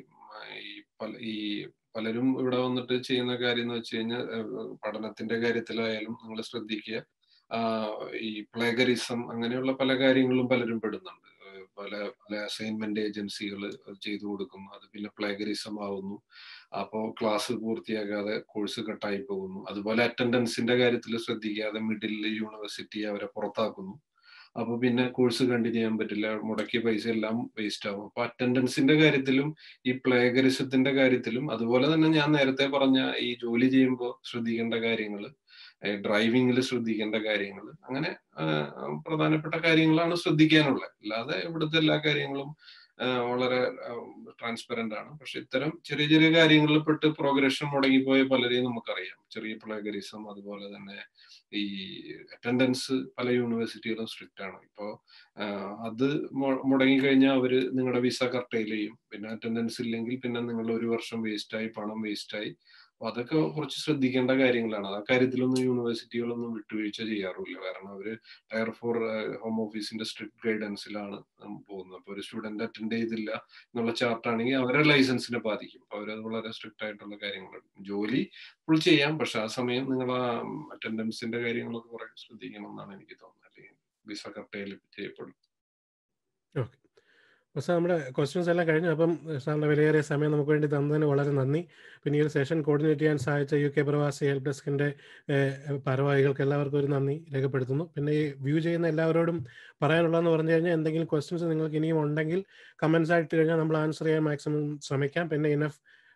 ഈ പലരും ഇവിടെ വന്നിട്ട് ചെയ്യുന്ന കാര്യം എന്ന് വെച്ച് കഴിഞ്ഞാൽ പഠനത്തിന്റെ കാര്യത്തിലായാലും നിങ്ങൾ ശ്രദ്ധിക്കുക ഈ പ്ലേഗറിസം അങ്ങനെയുള്ള പല കാര്യങ്ങളും പലരും പെടുന്നുണ്ട് പല പല അസൈൻമെന്റ് ഏജൻസികൾ ചെയ്തു കൊടുക്കുന്നു അത് പിന്നെ പ്ലേഗറിസം ആവുന്നു അപ്പോൾ ക്ലാസ് പൂർത്തിയാക്കാതെ കോഴ്സ് കട്ടായി പോകുന്നു അതുപോലെ അറ്റൻഡൻസിന്റെ കാര്യത്തിൽ ശ്രദ്ധിക്കാതെ മിഡിൽ യൂണിവേഴ്സിറ്റി അവരെ പുറത്താക്കുന്നു അപ്പൊ പിന്നെ കോഴ്സ് കണ്ടിന്യൂ ചെയ്യാൻ പറ്റില്ല മുടക്കിയ പൈസ എല്ലാം വേസ്റ്റ് ആവും അപ്പൊ അറ്റൻഡൻസിന്റെ കാര്യത്തിലും ഈ പ്ലേഗറിസത്തിന്റെ കാര്യത്തിലും അതുപോലെ തന്നെ ഞാൻ നേരത്തെ പറഞ്ഞ ഈ ജോലി ചെയ്യുമ്പോൾ ശ്രദ്ധിക്കേണ്ട കാര്യങ്ങൾ ഡ്രൈവിങ്ങിൽ ശ്രദ്ധിക്കേണ്ട കാര്യങ്ങൾ അങ്ങനെ പ്രധാനപ്പെട്ട കാര്യങ്ങളാണ് ശ്രദ്ധിക്കാനുള്ളത് അല്ലാതെ ഇവിടുത്തെ എല്ലാ കാര്യങ്ങളും വളരെ ട്രാൻസ്പെറന്റ് ആണ് പക്ഷെ ഇത്തരം ചെറിയ ചെറിയ കാര്യങ്ങളിൽ പെട്ട് പ്രോഗ്രഷൻ മുടങ്ങിപ്പോയ പലരെയും നമുക്കറിയാം ചെറിയ പ്ലേഗറിസം അതുപോലെ തന്നെ ഈ അറ്റൻഡൻസ് പല യൂണിവേഴ്സിറ്റികളും സ്ട്രിക്റ്റ് ആണ് ഇപ്പോൾ അത് മുടങ്ങിക്കഴിഞ്ഞാൽ അവർ നിങ്ങളുടെ വിസ കർട്ടയിൽ ചെയ്യും പിന്നെ അറ്റൻഡൻസ് ഇല്ലെങ്കിൽ പിന്നെ നിങ്ങൾ ഒരു വർഷം വേസ്റ്റായി പണം വേസ്റ്റായി അപ്പൊ അതൊക്കെ കുറച്ച് ശ്രദ്ധിക്കേണ്ട കാര്യങ്ങളാണ് ആ കാര്യത്തിലൊന്നും യൂണിവേഴ്സിറ്റികളൊന്നും വിട്ടുവീഴ്ച ചെയ്യാറില്ല കാരണം അവര് ടയർ ഫോർ ഹോം ഓഫീസിന്റെ സ്ട്രിക്ട് ഗൈഡൻസിലാണ് പോകുന്നത് അപ്പൊ ഒരു സ്റ്റുഡന്റ് അറ്റൻഡ് ചെയ്തില്ല എന്നുള്ള ചാർട്ടാണെങ്കിൽ അവരെ ലൈസൻസിനെ ബാധിക്കും അപ്പൊ അവരത് വളരെ സ്ട്രിക്റ്റ് ആയിട്ടുള്ള കാര്യങ്ങളാണ് ജോലി ഫുൾ ചെയ്യാം പക്ഷെ ആ സമയം നിങ്ങൾ ആ അറ്റൻഡൻസിന്റെ കാര്യങ്ങളൊക്കെ കുറെ ശ്രദ്ധിക്കണം എന്നാണ് എനിക്ക് തോന്നുന്നത് അല്ലെങ്കിൽ വിസ കട്ടയിൽ ചെയ്യപ്പെടും ഓക്കെ അപ്പോൾ സാർ നമ്മുടെ ക്വസ്റ്റ്യൻസ് എല്ലാം കഴിഞ്ഞു അപ്പം സാറിൻ്റെ വിലയേറിയ സമയം നമുക്ക് വേണ്ടി തന്നതിന് വളരെ നന്ദി പിന്നെ ഈ ഒരു സെഷൻ കോർഡിനേറ്റ് ചെയ്യാൻ സഹായിച്ച യു കെ പ്രവാസി ഹെൽപ്പ് ഡെസ്കിൻ്റെ ഭാരവാഹികൾക്ക് എല്ലാവർക്കും ഒരു നന്ദി രേഖപ്പെടുത്തുന്നു പിന്നെ ഈ വ്യൂ ചെയ്യുന്ന എല്ലാവരോടും പറയാനുള്ളതെന്ന് പറഞ്ഞു കഴിഞ്ഞാൽ എന്തെങ്കിലും ക്വസ്റ്റ്യൻസ് നിങ്ങൾക്ക് ഇനിയും ഉണ്ടെങ്കിൽ കമൻസ് ആയിട്ട് കഴിഞ്ഞാൽ നമ്മൾ ആൻസർ ചെയ്യാൻ മാക്സിമം ശ്രമിക്കാം പിന്നെ ഇനഫ്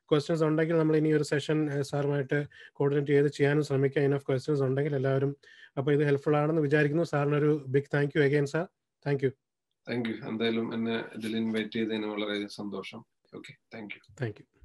ക്വസ്റ്റ്യൻസ് ഉണ്ടെങ്കിൽ നമ്മൾ ഇനി ഒരു സെഷൻ സാറുമായിട്ട് കോർഡിനേറ്റ് ചെയ്ത് ചെയ്യാനും ശ്രമിക്കാം ഇനഫ് ക്വസ്റ്റ്യൻസ് ഉണ്ടെങ്കിൽ എല്ലാവരും അപ്പോൾ ഇത് ഹെൽപ്ഫുൾ ആണെന്ന് വിചാരിക്കുന്നു സാറിനൊരു big thank you again sir thank you thank you എന്തായാലും എന്നെ ഇതിൽ ഇൻവൈറ്റ് ചെയ്തതിന് വളരെയധികം സന്തോഷം okay thank you thank U